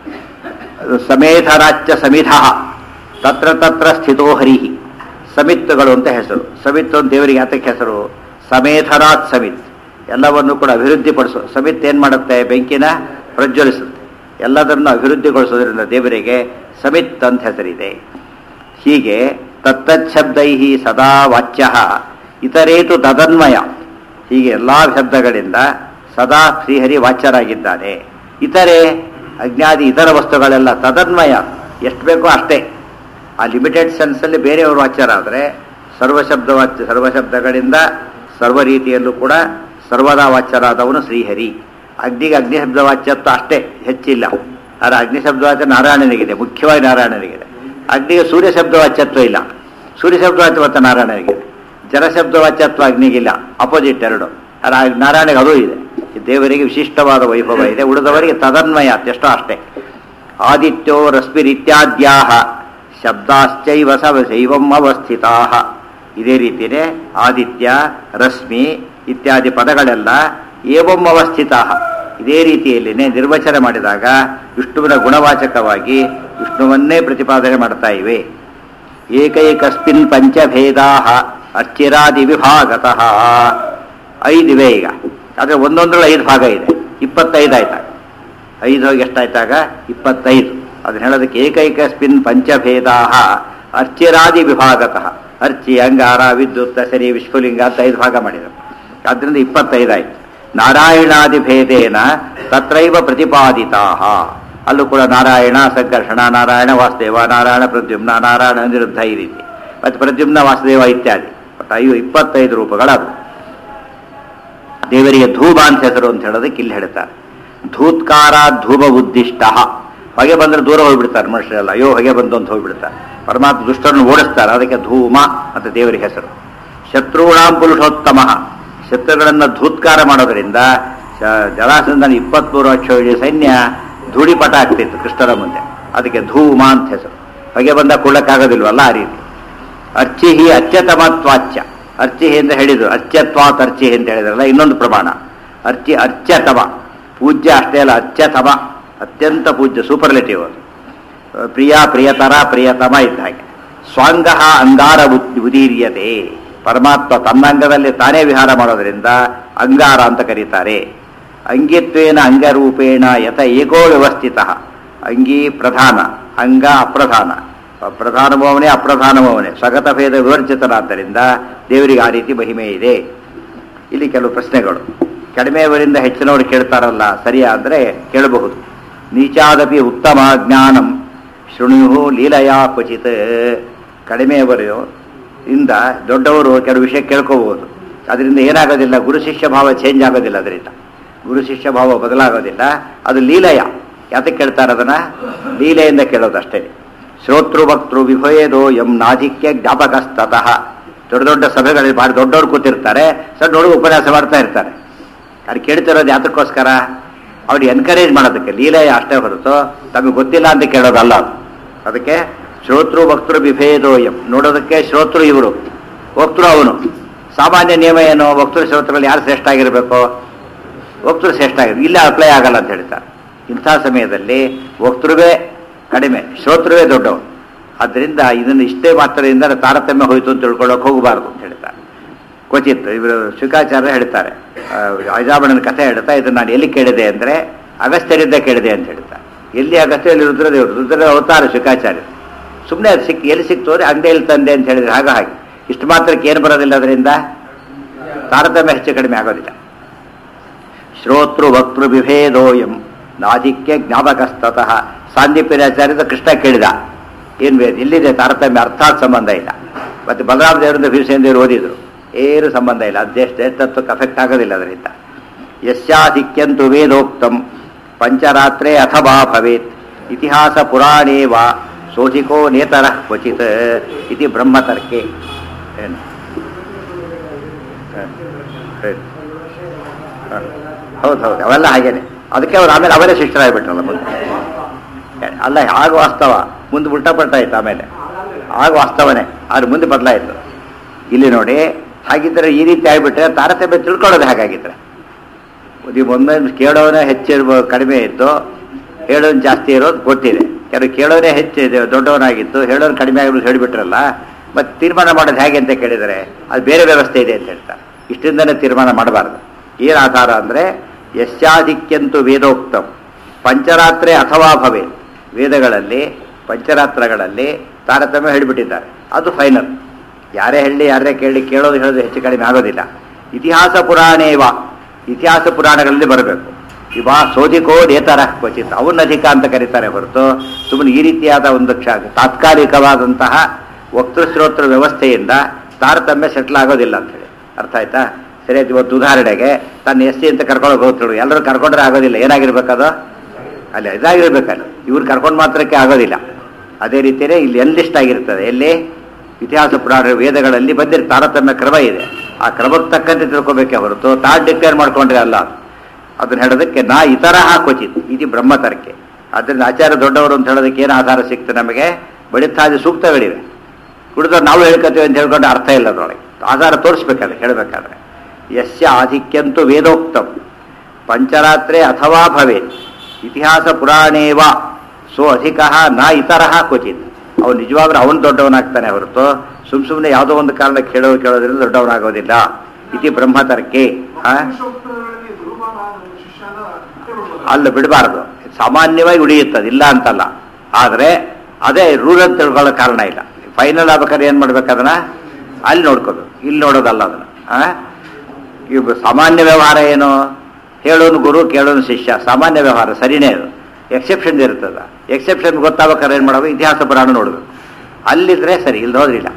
S1: ಸಮೇಧರಾಚ್ಯ ಸಮಿಧ ತತ್ರ ತತ್ರ ಸ್ಥಿತೋ ಹರಿಹಿ ಸಮಿತ್ತುಗಳು ಅಂತ ಹೆಸರು ಸಮಿತ್ ಅಂತ ದೇವರಿಗೆ ಯಾತಕ್ಕೆ ಹೆಸರು ಸಮೇಧರಾತ್ ಸಮಿತ್ ಎಲ್ಲವನ್ನು ಕೂಡ ಅಭಿವೃದ್ಧಿಪಡಿಸೋ ಸಮಿತ್ ಏನು ಮಾಡುತ್ತೆ ಬೆಂಕಿನ ಪ್ರಜ್ವಲಿಸುತ್ತೆ ಎಲ್ಲದನ್ನು ಅಭಿವೃದ್ಧಿಗೊಳಿಸೋದ್ರಿಂದ ದೇವರಿಗೆ ಸಮಿತ್ ಅಂತ ಹೆಸರಿದೆ ಹೀಗೆ ತತ್ತಚ್ಛಬ್ದೈ ಸದಾ ವಾಚ್ಯ ಇತರೇತು ತದನ್ವಯ ಹೀಗೆ ಎಲ್ಲ ಶಬ್ದಗಳಿಂದ ಸದಾ ಶ್ರೀಹರಿ ವಾಚ್ಯರಾಗಿದ್ದಾನೆ ಇತರೆ ಅಜ್ಞಾದಿ ಇತರ ವಸ್ತುಗಳೆಲ್ಲ ತದನ್ವಯ ಎಷ್ಟು ಬೇಕೋ ಅಷ್ಟೇ ಆ ಲಿಮಿಟೆಡ್ ಸೆನ್ಸಲ್ಲಿ ಬೇರೆಯವರು ವಾಚ್ಯರಾದರೆ ಸರ್ವಶಬ್ದ ವಾಚ್ಯ ಸರ್ವಶಬ್ದಗಳಿಂದ ಸರ್ವ ರೀತಿಯಲ್ಲೂ ಕೂಡ ಸರ್ವದಾ ವಾಚ್ಯರಾದವನು ಶ್ರೀಹರಿ ಅಗ್ನಿಗೆ ಅಗ್ನಿ ಶಬ್ದ ವಾಚ್ಯತ್ವ ಅಷ್ಟೇ ಹೆಚ್ಚಿಲ್ಲ ಆದರೆ ಅಗ್ನಿ ಶಬ್ದ ವಾಚ್ಯ ನಾರಾಯಣನಿಗಿದೆ ಮುಖ್ಯವಾಗಿ ನಾರಾಯಣನಿಗಿದೆ ಅಗ್ನಿಗೆ ಸೂರ್ಯ ಶಬ್ದ ವಾಚ್ಯತ್ವ ಇಲ್ಲ ಸೂರ್ಯ ಶಬ್ದ ವಾಚ್ಯತ್ವ ನಾರಾಯಣನಿಗಿದೆ ಜಲಶಬ್ದ ವಾಚ್ಯತ್ವ ಅಗ್ನಿಗಿಲ್ಲ ಅಪೋಸಿಟ್ ಎರಡು ಆದರೆ ಆ ನಾರಾಯಣಿಗೆ ಅದೂ ಇದೆ ಈ ದೇವರಿಗೆ ವಿಶಿಷ್ಟವಾದ ವೈಭವ ಇದೆ ಉಳಿದವರಿಗೆ ತದನ್ವಯ ಎಷ್ಟೋ ಅಷ್ಟೇ ಆದಿತ್ಯೋ ರಶ್ಮಿರಿತ್ಯಾದ್ಯಾಹ ಶಬ್ದಾಶ್ಚೈವ ಸವಸೈವಂ ಅವಸ್ಥಿತಾ ಇದೇ ರೀತಿಯೇ ಆದಿತ್ಯ ರಶ್ಮಿ ಇತ್ಯಾದಿ ಪದಗಳೆಲ್ಲ ಏವಂ ಅವಸ್ಥಿತ ಇದೇ ರೀತಿಯಲ್ಲಿನೇ ನಿರ್ವಚನ ಮಾಡಿದಾಗ ವಿಷ್ಣುವಿನ ಗುಣವಾಚಕವಾಗಿ ವಿಷ್ಣುವನ್ನೇ ಪ್ರತಿಪಾದನೆ ಮಾಡ್ತಾ ಇವೆ ಏಕೈಕಸ್ಮಿನ್ ಪಂಚಭೇದಾ ಅರ್ಚಿರಾದಿ ವಿಭಾಗತಃ ಐದಿವೆ ಈಗ ಆದರೆ ಒಂದೊಂದರಲ್ಲಿ ಐದು ಭಾಗ ಇದೆ ಇಪ್ಪತ್ತೈದು ಆಯ್ತಾಗ ಐದು ಹೋಗಿ ಎಷ್ಟಾಯ್ತಾಗ ಇಪ್ಪತ್ತೈದು ಅದನ್ನ ಹೇಳೋದಕ್ಕೆ ಏಕೈಕಸ್ಮಿನ್ ಪಂಚಭೇದಾ ಅರ್ಚಿರಾದಿ ವಿಭಾಗತಃ ಅರ್ಚಿ ಅಂಗಾರ ವಿದ್ಯುತ್ ಸರಿ ವಿಶ್ವಲಿಂಗ ಅಂತ ಐದು ಭಾಗ ಮಾಡಿದರು ಆದ್ದರಿಂದ ಇಪ್ಪತ್ತೈದು ಆಯ್ತು ನಾರಾಯಣಾದಿ ಭೇದೇನ ತತ್ರೈವ ಪ್ರತಿಪಾದಿತಾ ಅಲ್ಲೂ ಕೂಡ ನಾರಾಯಣ ಸಂಕರ್ಷಣ ನಾರಾಯಣ ವಾಸುದೇವ ನಾರಾಯಣ ಪ್ರದ್ಯುಮ್ನ ನಾರಾಯಣ ಅನಿರುದ್ಧ ಈ ರೀತಿ ಮತ್ತು ಪ್ರದ್ಯುಮ್ನ ವಾಸುದೇವ ಇತ್ಯಾದಿ ಬಟ್ ಐದು ಇಪ್ಪತ್ತೈದು ರೂಪಗಳದು ದೇವರಿಗೆ ಧೂಮ ಅಂತ ಹೆಸರು ಅಂತ ಹೇಳೋದಕ್ಕೆ ಇಲ್ಲಿ ಹೇಳ್ತಾರೆ ಧೂತ್ಕಾರ ಧೂಮ ಉದ್ದಿಷ್ಟ ಹೊಗೆ ಬಂದ್ರೆ ದೂರ ಹೋಗ್ಬಿಡ್ತಾರೆ ಮನುಷ್ಯರೆಲ್ಲ ಅಯ್ಯೋ ಹೊಗೆ ಬಂತು ಅಂತ ಹೋಗ್ಬಿಡ್ತಾರೆ ಪರಮಾತ್ಮ ದುಷ್ಟರನ್ನು ಓಡಿಸ್ತಾರೆ ಅದಕ್ಕೆ ಧೂಮ ಅಂತ ದೇವರಿಗೆ ಹೆಸರು ಶತ್ರುಣಾಂ ಪುರುಷೋತ್ತಮ ಶತ್ರುಗಳನ್ನು ಧೂತ್ಕಾರ ಮಾಡೋದ್ರಿಂದ ಶ- ಜಲಾಶಯದಿಂದ ಇಪ್ಪತ್ಮೂರು ಲಕ್ಷ ಇಡೀ ಸೈನ್ಯ ಧೂಳಿಪಟ ಆಗ್ತಿತ್ತು ಕೃಷ್ಣರ ಮುಂದೆ ಅದಕ್ಕೆ ಧೂಮ ಅಂತ ಹೆಸರು ಹೊಗೆ ಬಂದ ಕೊಳ್ಳಕ್ಕಾಗೋದಿಲ್ವಲ್ಲ ಆ ರೀತಿ ಅರ್ಚಿಹಿ ಅತ್ಯತಮತ್ವಾಚ್ಯ ಅರ್ಚಿಹಿ ಅಂತ ಹೇಳಿದ್ರು ಅತ್ಯತ್ವಾತ್ ಅರ್ಚಿಹಿ ಅಂತ ಹೇಳಿದ್ರಲ್ಲ ಇನ್ನೊಂದು ಪ್ರಮಾಣ ಅರ್ಚಿ ಅರ್ಚ್ಯತಮ ಪೂಜ್ಯ ಅಷ್ಟೇ ಅಲ್ಲ ಅತ್ಯತಮ ಅತ್ಯಂತ ಪೂಜ್ಯ ಸೂಪರ್ಲೆಟಿವ್ ಅದು ಪ್ರಿಯ ಪ್ರಿಯತರ ಪ್ರಿಯತಮ ಇದ್ದ ಹಾಗೆ ಸ್ವಾಂಗ ಅಂಗಾರ ಉದ್- ಉದೀರ್ಯತೆ ಪರಮಾತ್ಮ ತನ್ನ ಅಂಗದಲ್ಲಿ ತಾನೇ ವಿಹಾರ ಮಾಡೋದ್ರಿಂದ ಅಂಗಾರ ಅಂತ ಕರೀತಾರೆ ಅಂಗಿತ್ವೇನ ಅಂಗರೂಪೇಣ ಯಥ ಏಕೋ ವ್ಯವಸ್ಥಿತ ಅಂಗಿ ಪ್ರಧಾನ ಅಂಗ ಅಪ್ರಧಾನ ಪ್ರಧಾನಭವನೇ ಅಪ್ರಧಾನಭವನೇ ಸ್ವಗತ ಭೇದ ವಿವರ್ಜಿತನಾದ್ದರಿಂದ ದೇವರಿಗೆ ಆ ರೀತಿ ಮಹಿಮೆ ಇದೆ ಇಲ್ಲಿ ಕೆಲವು ಪ್ರಶ್ನೆಗಳು ಕಡಿಮೆಯವರಿಂದ ಹೆಚ್ಚಿನವರು ಕೇಳ್ತಾರಲ್ಲ ಸರಿಯಾ ಅಂದರೆ ಕೇಳಬಹುದು ನೀಚಾದಪಿ ಉತ್ತಮ ಜ್ಞಾನಂ ಶೃಣು ಲೀಲಯಾ ಕ್ವಚಿತ್ ಕಡಿಮೆಯವರು ಇಂದ ದೊಡ್ಡವರು ಕೆಲವು ವಿಷಯ ಕೇಳ್ಕೋಬಹುದು ಅದರಿಂದ ಏನಾಗೋದಿಲ್ಲ ಗುರು ಶಿಷ್ಯ ಭಾವ ಚೇಂಜ್ ಆಗೋದಿಲ್ಲ ಅದರಿಂದ ಗುರು ಶಿಷ್ಯ ಭಾವ ಬದಲಾಗೋದಿಲ್ಲ ಅದು ಲೀಲೆಯ ಯಾತಕ್ಕೆ ಕೇಳ್ತಾರೆ ಅದನ್ನ ಲೀಲೆಯಿಂದ ಕೇಳೋದು ಅಷ್ಟೇ ಶ್ರೋತೃ ಭಕ್ತೃ ವಿಭಯದೋ ಎಂ ನಾಧಿಕ್ಯ ಜ್ಞಾಪಕಸ್ತತಃ ದೊಡ್ಡ ದೊಡ್ಡ ಸಭೆಗಳಲ್ಲಿ ಭಾರಿ ದೊಡ್ಡವರು ಕೂತಿರ್ತಾರೆ ಸಣ್ಣ ಹುಡುಗ ಉಪನ್ಯಾಸ ಮಾಡ್ತಾ ಇರ್ತಾರೆ ಅದು ಕೇಳ್ತಿರೋದು ಯಾತಕ್ಕೋಸ್ಕರ ಅವ್ರಿಗೆ ಎನ್ಕರೇಜ್ ಮಾಡೋದಕ್ಕೆ ಲೀಲೆಯ ಅಷ್ಟೇ ಹೊರತು ತಮಗೆ ಗೊತ್ತಿಲ್ಲ ಅಂತ ಕೇಳೋದಲ್ಲ ಅದು ಅದಕ್ಕೆ ಶ್ರೋತೃ ಭಕ್ತೃ ವಿಭೇದೋಯಂ ನೋಡೋದಕ್ಕೆ ಶ್ರೋತೃ ಇವರು ವಕ್ತೃ ಅವನು ಸಾಮಾನ್ಯ ನಿಯಮ ಏನು ವಕ್ತೃ ಶ್ರೋತೃಗಳಲ್ಲಿ ಯಾರು ಶ್ರೇಷ್ಠ ಆಗಿರಬೇಕು ವಕ್ತೃ ಶ್ರೇಷ್ಠ ಆಗಿರ್ ಇಲ್ಲ ಅಪ್ಲೈ ಆಗಲ್ಲ ಅಂತ ಹೇಳ್ತಾರೆ ಇಂಥ ಸಮಯದಲ್ಲಿ ವಕ್ತೃವೇ ಕಡಿಮೆ ಶ್ರೋತೃವೇ ದೊಡ್ಡವನು ಆದ್ದರಿಂದ ಇದನ್ನು ಇಷ್ಟೇ ಮಾತ್ರದಿಂದ ತಾರತಮ್ಯ ಹೋಯಿತು ಅಂತ ತಿಳ್ಕೊಳ್ಳೋಕೆ ಹೋಗಬಾರ್ದು ಅಂತ ಹೇಳ್ತಾರೆ ಕ್ವಚಿತ್ ಇವರು ಶುಕಾಚಾರ್ಯ ಹೇಳ್ತಾರೆ ಆ, ಅಜಾಬಣನ ಕಥೆ ಹೇಳ್ತಾ ಇದನ್ನು ನಾನು ಎಲ್ಲಿ ಕೇಳಿದೆ ಅಂದರೆ ಅಗಸ್ತ್ಯರಿಂದ ಕೇಳಿದೆ ಅಂತ ಹೇಳ್ತಾರೆ ಎಲ್ಲಿ ಅಗಸ್ತ್ಯ ಎಲ್ಲಿ ರುದ್ರದೇವರು ರುದ್ರ ಅವತಾರ ಶುಕಾಚಾರ್ಯ ಸುಮ್ಮನೆ ಅದು ಸಿಕ್ಕಿ ಎಲ್ಲಿ ಸಿಕ್ತು ಅಂದರೆ ಅಂಗಡಿಯಲ್ಲಿ ತಂದೆ ಅಂತ ಹೇಳಿದ್ರೆ ಆಗ ಹಾಗೆ ಇಷ್ಟು ಮಾತ್ರಕ್ಕೆ ಏನು ಬರೋದಿಲ್ಲ ಅದರಿಂದ ತಾರತಮ್ಯ ಹೆಚ್ಚು ಕಡಿಮೆ ಆಗೋದಿಲ್ಲ ಶ್ರೋತೃ ವಕ್ತೃ ವಿಭೇದೋಯಂ ನಾಧಿಕ್ಯ ಜ್ಞಾಪಕಸ್ತತಃ ಸಾಂದೀಪ್ಯರಾಚಾರ್ಯದ ಕೃಷ್ಣ ಕೇಳಿದ ಏನು ವೇದ ಎಲ್ಲಿದೆ ತಾರತಮ್ಯ ಅರ್ಥಾತ್ ಸಂಬಂಧ ಇಲ್ಲ ಮತ್ತೆ ಬಲರಾಮ ದೇವರಿಂದ ಭೀಮಸೇನ ದೇವರು ಓದಿದ್ರು ಏನು ಸಂಬಂಧ ಇಲ್ಲ ಅಧ್ಯಕ್ಷ ತತ್ವಕ್ಕೆ ಅಫೆಕ್ಟ್ ಆಗೋದಿಲ್ಲ ಅದರಿಂದ ಯಸ್ಯಾಧಿಕ್ಯಂತು ವೇದೋಕ್ತಂ ಪಂಚರಾತ್ರೆ ಅಥವಾ ಭವೇತ್ ಇತಿಹಾಸ ಪುರಾಣೇ ವಾ ಶೋಧಿಕೋ ನೇತರ ಕ್ವಚಿತ್ ಇತಿ ಬ್ರಹ್ಮತರ್ಕೆ ಏನು ಹ, ಹೇಳಿ. ಹ. ಹೌದು ಹೌದು ಅವೆಲ್ಲ ಹಾಗೇನೆ ಅದಕ್ಕೆ ಅವ್ರು ಆಮೇಲೆ ಅವರೇ ಶಿಷ್ಟರಾಗ್ಬಿಟ್ರಲ್ಲ ಮುಂದೆ ಅಲ್ಲ ಆಗ ವಾಸ್ತವ ಮುಂದೆ ಉಲ್ಟಾ ಪಲ್ಟಾ ಆಯ್ತು ಆಮೇಲೆ ಆಗ ವಾಸ್ತವನೇ ಆದ್ರೆ ಮುಂದೆ ಬದಲಾಯಿತು ಇಲ್ಲಿ ನೋಡಿ ಹಾಗಿದ್ರೆ ಈ ರೀತಿ ಆಗಿಬಿಟ್ರೆ ತಾರತಮ್ಯ ತಿಳ್ಕೊಳ್ಳೋದು ಹಾಗಾಗಿದ್ರೆ ನೀವು ಒಂದೊಂದು ಕೇಳೋನೇ ಹೆಚ್ಚಿರ್ಬೋದು ಕಡಿಮೆ ಇತ್ತು ಹೇಳೋನು ಜಾಸ್ತಿ ಇರೋದು ಗೊತ್ತಿದೆ ಕೆಲವು ಕೇಳೋನೇ ಹೆಚ್ಚು ಇದೆ ದೊಡ್ಡವನಾಗಿತ್ತು ಹೇಳೋನು ಕಡಿಮೆ ಆಗಿಬಿಟ್ಟು ಹೇಳಿಬಿಟ್ರಲ್ಲ ಮತ್ತೆ ತೀರ್ಮಾನ ಮಾಡೋದು ಹೇಗೆ ಅಂತ ಕೇಳಿದರೆ ಅದು ಬೇರೆ ವ್ಯವಸ್ಥೆ ಇದೆ ಅಂತ ಹೇಳ್ತಾರೆ ಇಷ್ಟರಿಂದನೇ ತೀರ್ಮಾನ ಮಾಡಬಾರ್ದು ಏನು ಆಧಾರ ಅಂದರೆ ಯಶ್ಯಾಧಿಕ್ಯಂತು ವೇದೋಕ್ತಂ ಪಂಚರಾತ್ರೆ ಅಥವಾ ಭವೆ ವೇದಗಳಲ್ಲಿ ಪಂಚರಾತ್ರಗಳಲ್ಲಿ ತಾರತಮ್ಯ ಹೇಳಿಬಿಟ್ಟಿದ್ದಾರೆ ಅದು ಫೈನಲ್ ಯಾರೇ ಹೇಳಿ ಯಾರೇ ಕೇಳಿ ಕೇಳೋದು ಹೇಳೋದು ಹೆಚ್ಚು ಕಡಿಮೆ ಆಗೋದಿಲ್ಲ ಇತಿಹಾಸ ಪುರಾಣೇವ ಇತಿಹಾಸ ಪುರಾಣಗಳಲ್ಲಿ ಬರಬೇಕು ಇವ ಶೋಧಿಕೋ ನೇತರ ಕ್ವಚಿತ್ ಅವನ್ನ ಅಧಿಕ ಅಂತ ಕರೀತಾರೆ ಹೊರತು ಸುಮ್ಮನೆ ಈ ರೀತಿಯಾದ ಒಂದು ಕ್ಷ ತಾತ್ಕಾಲಿಕವಾದಂತಹ ವಕ್ತೃಶ್ರೋತ್ರ ವ್ಯವಸ್ಥೆಯಿಂದ ತಾರತಮ್ಯ ಸೆಟ್ಲ್ ಆಗೋದಿಲ್ಲ ಅಂತೇಳಿ ಅರ್ಥ ಆಯ್ತಾ ಸರಿ ಆಯ್ತು ಇವತ್ತು ಉದಾಹರಣೆಗೆ ತನ್ನ ಎಸ್ ಸಿ ಅಂತ ಕರ್ಕೊಂಡು ಹೋಗ್ತಿರು ಎಲ್ಲರೂ ಕರ್ಕೊಂಡ್ರೆ ಆಗೋದಿಲ್ಲ ಏನಾಗಿರ್ಬೇಕದು ಅಲ್ಲಿ ಇದಾಗಿರ್ಬೇಕಲ್ಲ ಇವ್ರು ಕರ್ಕೊಂಡು ಮಾತ್ರಕ್ಕೆ ಆಗೋದಿಲ್ಲ ಅದೇ ರೀತಿಯೇ ಇಲ್ಲಿ ಎನ್ಲಿಸ್ಟ್ ಆಗಿರ್ತದೆ ಎಲ್ಲಿ ಇತಿಹಾಸ ಪುರಾಣ ವೇದಗಳಲ್ಲಿ ಬಂದಿರ ತಾರತಮ್ಯ ಕ್ರಮ ಇದೆ ಆ ಕ್ರಮಕ್ಕೆ ತಕ್ಕಂತೆ ತಿಳ್ಕೊಬೇಕೇ ಹೊರತು ತಾನು ಡಿಕ್ಲೇರ್ ಮಾಡ್ಕೊಂಡ್ರೆ ಅಲ್ಲ ಅದು. ಅದನ್ನ ಹೇಳೋದಕ್ಕೆ ನಾ ಇತರ ಕ್ವಚಿತ್ ಇದು ಬ್ರಹ್ಮತರ್ಕೆ ಅದರಿಂದ ಆಚಾರ್ಯ ದೊಡ್ಡವರು ಅಂತ ಹೇಳೋದಕ್ಕೆ ಏನು ಆಧಾರ ಸಿಕ್ತು ನಮಗೆ ಬಳಿತಾದಿ ಸೂಕ್ತಗಳಿವೆ ಕುಡಿದವ್ರು ನಾವು ಹೇಳ್ಕೊತೀವಿ ಅಂತ ಹೇಳ್ಕೊಂಡು ಅರ್ಥ ಇಲ್ಲ ಅದರೊಳಗೆ ಆಧಾರ ತೋರಿಸ್ಬೇಕಾದ್ರೆ ಹೇಳಬೇಕಾದ್ರೆ ಯಸ್ಯ ಆಧಿಕ್ಯಂತೂ ವೇದೋಕ್ತಂ ಪಂಚರಾತ್ರೆ ಅಥವಾ ಭವೇ ಇತಿಹಾಸ ಪುರಾಣೇವ ಸೋ ಅಧಿಕ ನ ಇತರ ಕ್ವಚಿತ್ ಅವನು ನಿಜವಾಗ್ಲೂ ಅವನು ದೊಡ್ಡವನಾಗ್ತಾನೆ ಹೊರತು ಸುಮ್ ಸುಮ್ಮನೆ ಯಾವುದೋ ಒಂದು ಕಾರಣ ಕೇಳೋ ಕೇಳೋದ್ರಿಂದ ದೊಡ್ಡವನಾಗೋದಿಲ್ಲ ಇತಿ ಬ್ರಹ್ಮತರ್ಕೆ ಆ?
S2: ಪುರುಷೋಕ್ತಗಳಲ್ಲಿ ಗುರುಮಾನ ಶಿಷ್ಯನ ಬಿಟ್ಬಿಡ್ಬೋದು.
S1: ಅಲ್ಲಿ ಬಿಡಬಾರದು ಸಾಮಾನ್ಯವಾಗಿ ಉಳಿಯುತ್ತದೆ ಇಲ್ಲ ಅಂತಲ್ಲ ಆದರೆ ಅದೇ ರೂಲ್ ಅಂತ ತಿಳ್ಕೊಳ್ಳೋ ಕಾರಣ ಇಲ್ಲ ಫೈನಲ್ ಆಗ್ಬೇಕಾದ್ರೆ ಏನು ಮಾಡ್ಬೇಕು ಅದನ್ನ ಅಲ್ಲಿ ನೋಡ್ಕೋಬೇಕು ಇಲ್ಲಿ ನೋಡೋದಲ್ಲ ಅದನ್ನ ಆ? ಇವ್ ಸಾಮಾನ್ಯ ವ್ಯವಹಾರ ಏನು ಹೇಳೋನು ಗುರು ಕೇಳೋನು ಶಿಷ್ಯ ಸಾಮಾನ್ಯ ವ್ಯವಹಾರ ಸರಿನೇ ಅದು ಎಕ್ಸೆಪ್ಷನ್ ಇರ್ತದ ಎಕ್ಸೆಪ್ಷನ್ ಗೊತ್ತಾಗ್ಬೇಕಾದ್ರೆ ಏನು ಮಾಡಬೇಕು ಇತಿಹಾಸ ಪುರಾಣ ನೋಡಬೇಕು ಅಲ್ಲಿದ್ರೆ ಸರಿ ಇಲ್ಲಿ ಹೋದ್ರಿಲ್ಲ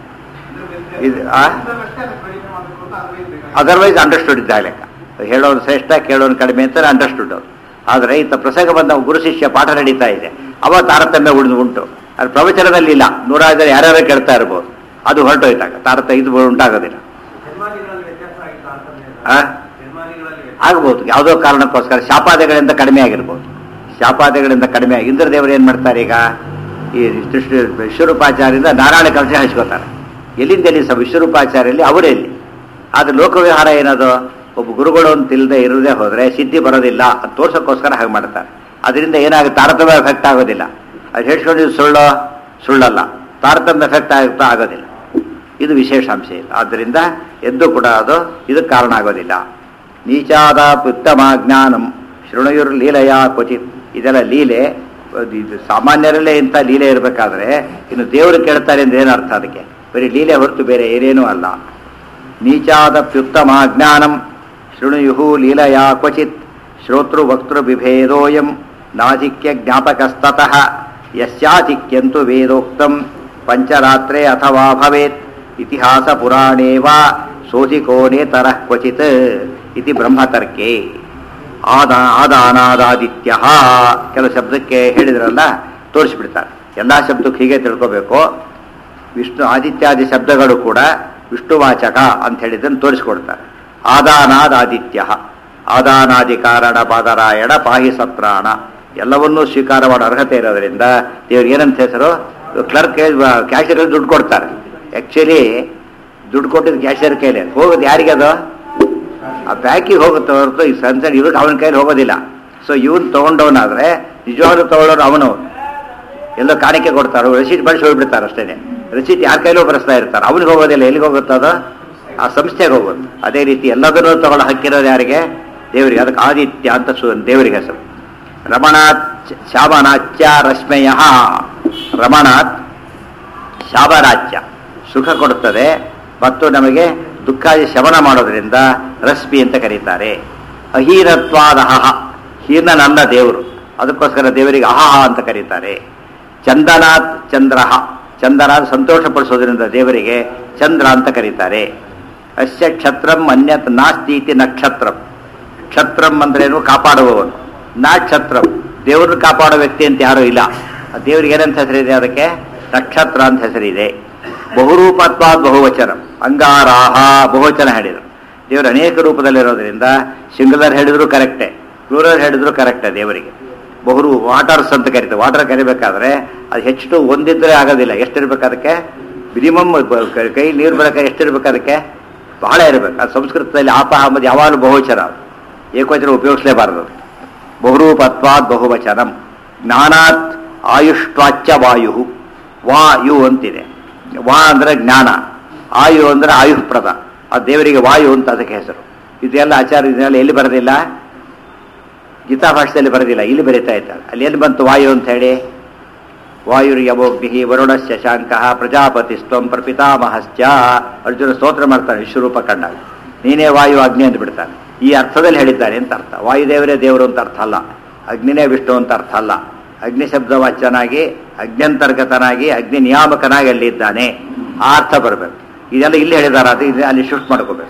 S1: ಇದು ಆ?
S2: ಇದನ್ನಷ್ಟೇ ಅದಕ್ಕೆ ಕಡಿಮೆ ಮಾಡಬೇಕು ಅಂತ ಅನ್ವಯಿಸ್ಬೇಕು.
S1: ಅದರ್ವೈಸ್ ಅಂಡರ್ಸ್ಟುಡ್ ಇದ್ದಾಗ ಲೆಕ್ಕ ಹೇಳೋನು ಶ್ರೇಷ್ಠ ಕೇಳೋನು ಕಡಿಮೆ ಅಂತ ಅಂಡರ್ಸ್ಟುಡ್ ಅದು ಆದರೆ ಇಂಥ ಪ್ರಸಂಗ ಬಂದ ಗುರು ಶಿಷ್ಯ ಪಾಠ ನಡೀತಾ ಇದೆ ಅವ ತಾರತಮ್ಯ ಉಳಿದು ಉಂಟು ಅದು ಪ್ರವಚನದಲ್ಲಿ ಇಲ್ಲ ನೂರಾರು ಯಾರ್ಯಾರು ಕೇಳ್ತಾ ಇರ್ಬೋದು ಅದು ಹೊರಟೋಯ್ತಾಗ ತಾರತಮ್ಯ ಇದು ಉಂಟಾಗೋದಿಲ್ಲ
S2: ಜನ್ಮಾದಿಗಳಲ್ಲಿ ವ್ಯತ್ಯಾಸ ಆಗಿ ತಾರತಮ್ಯ ಇಲ್ಲ.
S1: ಆ?
S2: ಜನ್ಮಾದಿಗಳಲ್ಲಿ ವ್ಯತ್ಯಾಸ.
S1: ಆಗ್ಬೋದು ಯಾವುದೋ ಕಾರಣಕ್ಕೋಸ್ಕರ ಶಾಪಾದಗಳಿಂದ ಕಡಿಮೆ ಆಗಿರ್ಬೋದು ಶಾಪಾದಗಳಿಂದ ಕಡಿಮೆ ಆಗಿ ಇಂದ್ರದೇವರು ಏನು ಮಾಡ್ತಾರೆ ಈಗ ಈ ಕೃಷ್ಣ ವಿಶ್ವರೂಪಾಚಾರ್ಯರಿಂದ ನಾರಾಯಣ ಕಲಶ ಹಂಚ್ಕೋತಾರೆ ಎಲ್ಲಿಂದ ಎಲ್ಲಿ ಸಹ ವಿಶ್ವರೂಪಾಚಾರ್ಯಲ್ಲಿ ಅವರೇ ಇಲ್ಲಿ ಆದರೆ ಲೋಕವ್ಯವಹಾರ ಏನದು ಒಬ್ಬ ಗುರುಗಳು ಅಂತ ಇಲ್ಲದೆ ಇರದೇ ಹೋದರೆ ಸಿದ್ಧಿ ಬರೋದಿಲ್ಲ ಅದು ತೋರ್ಸೋಕ್ಕೋಸ್ಕರ ಹಾಗೆ ಮಾಡ್ತಾರೆ ಅದರಿಂದ ಏನಾಗುತ್ತೆ ತಾರತಮ್ಯ ಎಫೆಕ್ಟ್ ಆಗೋದಿಲ್ಲ ಅದು ಹೇಳ್ಕೊಂಡಿದ್ದು ಸುಳ್ಳು ಸುಳ್ಳಲ್ಲ ತಾರತಮ್ಯ ಎಫೆಕ್ಟ್ ಆಗುತ್ತಾ ಆಗೋದಿಲ್ಲ ಇದು ವಿಶೇಷ ಅಂಶ ಇಲ್ಲ ಆದ್ದರಿಂದ ಎದ್ದು ಕೂಡ ಅದು ಇದಕ್ಕೆ ಕಾರಣ ಆಗೋದಿಲ್ಲ ನೀಚಾದ ಉತ್ತಮ ಜ್ಞಾನಂ ಶೃಣಯುರ್ ಲೀಲೆಯ ಕ್ವಚಿತ್ ಇದೆಲ್ಲ ಲೀಲೆ ಅದು ಇದು ಸಾಮಾನ್ಯರಲ್ಲೇ ಇಂಥ ಲೀಲೆ ಇರಬೇಕಾದ್ರೆ ಇನ್ನು ದೇವರು ಕೇಳ್ತಾರೆ ಅಂದ್ರೆ ಏನು ಅರ್ಥ ಅದಕ್ಕೆ ಬರೀ ಲೀಲೆ ಹೊರತು ಬೇರೆ ಏನೇನೂ ಅಲ್ಲ ನೀಚಾದಪ್ಯುತ್ತಮ ಜ್ಞಾನಂ ಶೃಣುಯು ಲೀಲೆಯ ಕ್ವಚಿತ್ ಶ್ರೋತೃ ವಕ್ತೃ ಬಿಭೇದೋಯಂ ನಾಧಿಕ್ಯ ಜ್ಞಾಪಕಸ್ತತಃ ಯಸ್ಯಾಧಿಕ್ಯಂತು ವೇದೋಕ್ತಂ ಪಂಚರಾತ್ರೆ ಅಥವಾ ಭವೇತ್ ಇತಿಹಾಸ ಪುರಾಣೇ ವಾ ಶೋಧಿಕೋನೇತರ ಕ್ವಚಿತ್ ಇತಿ ಬ್ರಹ್ಮತರ್ಕೆ ಆದ ಆದಾನಾದಾದಿತ್ಯ ಕೆಲವು ಶಬ್ದಕ್ಕೆ ಹೇಳಿದ್ರಲ್ಲ ತೋರಿಸ್ಬಿಡ್ತಾರೆ ಎಲ್ಲ ಶಬ್ದಕ್ಕೆ ಹೀಗೆ ತಿಳ್ಕೋಬೇಕು ವಿಷ್ಣು ಆದಿತ್ಯಾದಿ ಶಬ್ದಗಳು ಕೂಡ ವಿಷ್ಣುವಾಚಕ ಅಂತ ಹೇಳಿದ್ದನ್ನು ತೋರಿಸ್ಕೊಡ್ತಾರೆ ಆದಾನಾದ್ ಆದಿತ್ಯ ಆದಾನಾದಿ ಕಾರಣ ಪಾದರಾಯಣ ಪಾಹಿ ಸತ್ರಾಣ ಎಲ್ಲವನ್ನೂ ಸ್ವೀಕಾರ ಮಾಡೋ ಅರ್ಹತೆ ಇರೋದ್ರಿಂದ ದೇವ್ರಿಗೆ ಏನಂತ ಹೆಸರು ಕ್ಲರ್ಕ್ ಕ್ಯಾಶಿಯರ್ ದುಡ್ಡು ಕೊಡ್ತಾರೆ ಆ್ಯಕ್ಚುಲಿ ದುಡ್ಡು ಕೊಟ್ಟಿದ್ದು ಕ್ಯಾಶಿಯರ್ ಕೈಲಿ ಹೋಗೋದು ಯಾರಿಗೆ ಅದು ಆ ಬ್ಯಾಂಕಿಗೆ ಹೋಗುತ್ತೆ ಹೊರತು ಈ ಸಣ್ಣ ಸಣ್ಣ ಇವ್ರಿಗೆ ಅವನ ಕೈಲಿ ಹೋಗೋದಿಲ್ಲ ಸೊ ಇವನು ತೊಗೊಂಡವನಾದ್ರೆ ನಿಜವಾಗ್ಲೂ ತಗೊಳ್ಳೋರು ಅವನು ಎಲ್ಲೋ ಕಾಣಿಕೆ ಕೊಡ್ತಾರೆ ರೆಸೀಟ್ ಬಳಸಿ ಹೋಗ್ಬಿಡ್ತಾರೆ ಅಷ್ಟೇ ರೆಸೀಟ್ ಯಾರ ಕೈಲೂ ಬರೆಸ್ತಾ ಇರ್ತಾರೆ ಅವನಿಗೆ ಹೋಗೋದಿಲ್ಲ ಎಲ್ಲಿಗೆ ಹೋಗುತ್ತೆ ಅದು ಆ ಸಂಸ್ಥೆಗೆ ಹೋಗುತ್ತೆ ಅದೇ ರೀತಿ ಎಲ್ಲದನ್ನೂ ತಗೊಳ್ಳೋ ಹಕ್ಕಿರೋದು ಯಾರಿಗೆ ದೇವರಿಗೆ ಅದಕ್ಕೆ ಆದಿತ್ಯ ಅಂತ ಸು ದೇವರಿಗೆ ಹೆಸರು ರಮಣಾತ್ ಶ್ಯಾಮನಾಚ್ಯ ರಶ್ಮಯ ರಮಣಾತ್ ಶಾಬರಾಜ್ಯ ಸುಖ ಕೊಡುತ್ತದೆ ಮತ್ತು ನಮಗೆ ದುಃಖಾದಿ ಶಮನ ಮಾಡೋದ್ರಿಂದ ರಶ್ಮಿ ಅಂತ ಕರೀತಾರೆ ಅಹೀನತ್ವಾದ ಅಹಹ ಹೀನನಲ್ಲ ದೇವರು ಅದಕ್ಕೋಸ್ಕರ ದೇವರಿಗೆ ಅಹಹ ಅಂತ ಕರೀತಾರೆ ಚಂದನಾತ್ ಚಂದ್ರಹ ಚಂದನ ಸಂತೋಷಪಡಿಸೋದ್ರಿಂದ ದೇವರಿಗೆ ಚಂದ್ರ ಅಂತ ಕರೀತಾರೆ ಅಸ್ಯ ಕ್ಷತ್ರಂ ಅನ್ಯತ್ ನಾಸ್ತಿ ಇತಿ ನಕ್ಷತ್ರಂ ಕ್ಷತ್ರಂ ಅಂದ್ರೇನು ಕಾಪಾಡುವವನು ನಾಕ್ಷತ್ರಂ ದೇವ್ರನ್ನ ಕಾಪಾಡೋ ವ್ಯಕ್ತಿ ಅಂತ ಯಾರೂ ಇಲ್ಲ ಆ ದೇವ್ರಿಗೆ ಏನಂತ ಹೆಸರಿದೆ ಅದಕ್ಕೆ ನಕ್ಷತ್ರ ಅಂತ ಹೆಸರಿದೆ ಬಹುರೂಪತ್ವಾದ್ ಬಹುವಚನ ಅಂಗಾರಾಹ ಬಹುವಚನ ಹೇಳಿದರು ದೇವರು ಅನೇಕ ರೂಪದಲ್ಲಿರೋದ್ರಿಂದ ಸಿಂಗುಲರ್ ಹೇಳಿದ್ರು ಕರೆಕ್ಟೇ ಪ್ಲೂರಲ್ ಹೇಳಿದ್ರು ಕರೆಕ್ಟೇ ದೇವರಿಗೆ ಬಹುರು ವಾಟರ್ಸ್ ಅಂತ ಕರೀತಾರೆ ವಾಟರ್ ಕರಿಬೇಕಾದ್ರೆ ಅದು ಹೆಚ್ಚು ಒಂದಿದ್ರೆ ಆಗೋದಿಲ್ಲ ಎಷ್ಟಿರ್ಬೇಕು ಅದಕ್ಕೆ ಮಿನಿಮಮ್ ಕೈ ನೀರು ಬರೋಕೆ ಎಷ್ಟಿರ್ಬೇಕು ಅದಕ್ಕೆ ಬಹಳ ಇರಬೇಕು ಅದು ಸಂಸ್ಕೃತದಲ್ಲಿ ಆಪಹ ಅಂಬುದು ಯಾವಾಗಲೂ ಬಹುವಚನ ಏಕವಚನ ಉಪಯೋಗಿಸಲೇಬಾರದು ಬಹುರೂಪತ್ವಾದ್ ಬಹುವಚನಂ ಜ್ಞಾನಾತ್ ಆಯುಷ್ಟ್ವಾಚ್ಯ ವಾಯು ವಾಯು ಅಂತಿದೆ ವಾ ಅಂದ್ರೆ ಜ್ಞಾನ ಆಯು ಅಂದ್ರೆ ಆಯುಷ್ಪ್ರದ ಆ ದೇವರಿಗೆ ವಾಯು ಅಂತ ಅದಕ್ಕೆ ಹೆಸರು ಇದೆಲ್ಲ ಆಚಾರ ಇದನ್ನೆಲ್ಲ ಎಲ್ಲಿ ಬರೋದಿಲ್ಲ ಗೀತಾ ಭಾಷೆಯಲ್ಲಿ ಬರೋದಿಲ್ಲ ಇಲ್ಲಿ ಬರೀತಾ ಇದ್ದಾರೆ ಅಲ್ಲಿ ಎಲ್ಲಿ ಬಂತು ವಾಯು ಅಂತ ಹೇಳಿ ವಾಯುರ್ಯವೋಗ್ನಿ ವರುಣ ಶಶಾಂಕ ಪ್ರಜಾಪತಿ ಸ್ವಂ ಪ್ರಪಿತಾಮಹಶ್ಚ ಅರ್ಜುನ ಸ್ತೋತ್ರ ಮಾಡ್ತಾನೆ ವಿಶ್ವರೂಪ ಕಂಡಾಗ ನೀನೇ ವಾಯು ಅಗ್ನಿ ಅಂತ ಬಿಡ್ತಾನೆ ಈ ಅರ್ಥದಲ್ಲಿ ಹೇಳಿದ್ದಾನೆ ಅಂತ ಅರ್ಥ ವಾಯುದೇವರೇ ದೇವರು ಅಂತ ಅರ್ಥ ಅಲ್ಲ ಅಗ್ನಿನೇ ವಿಷ್ಣು ಅಂತ ಅರ್ಥ ಅಲ್ಲ ಅಗ್ನಿ ಶಬ್ದವಾಚ್ಯನಾಗಿ ಅಗ್ನ್ಯಂತರ್ಗತನಾಗಿ ಅಗ್ನಿ ನಿಯಾಮಕನಾಗಿ ಅಲ್ಲಿದ್ದಾನೆ ಆ ಅರ್ಥ ಬರಬೇಕು ಇದೆಲ್ಲ ಇಲ್ಲಿ ಹೇಳಿದಾರ ಅದು ಇಲ್ಲಿ ಅಲ್ಲಿ ಶಿಫ್ಟ್ ಮಾಡ್ಕೋಬೇಕು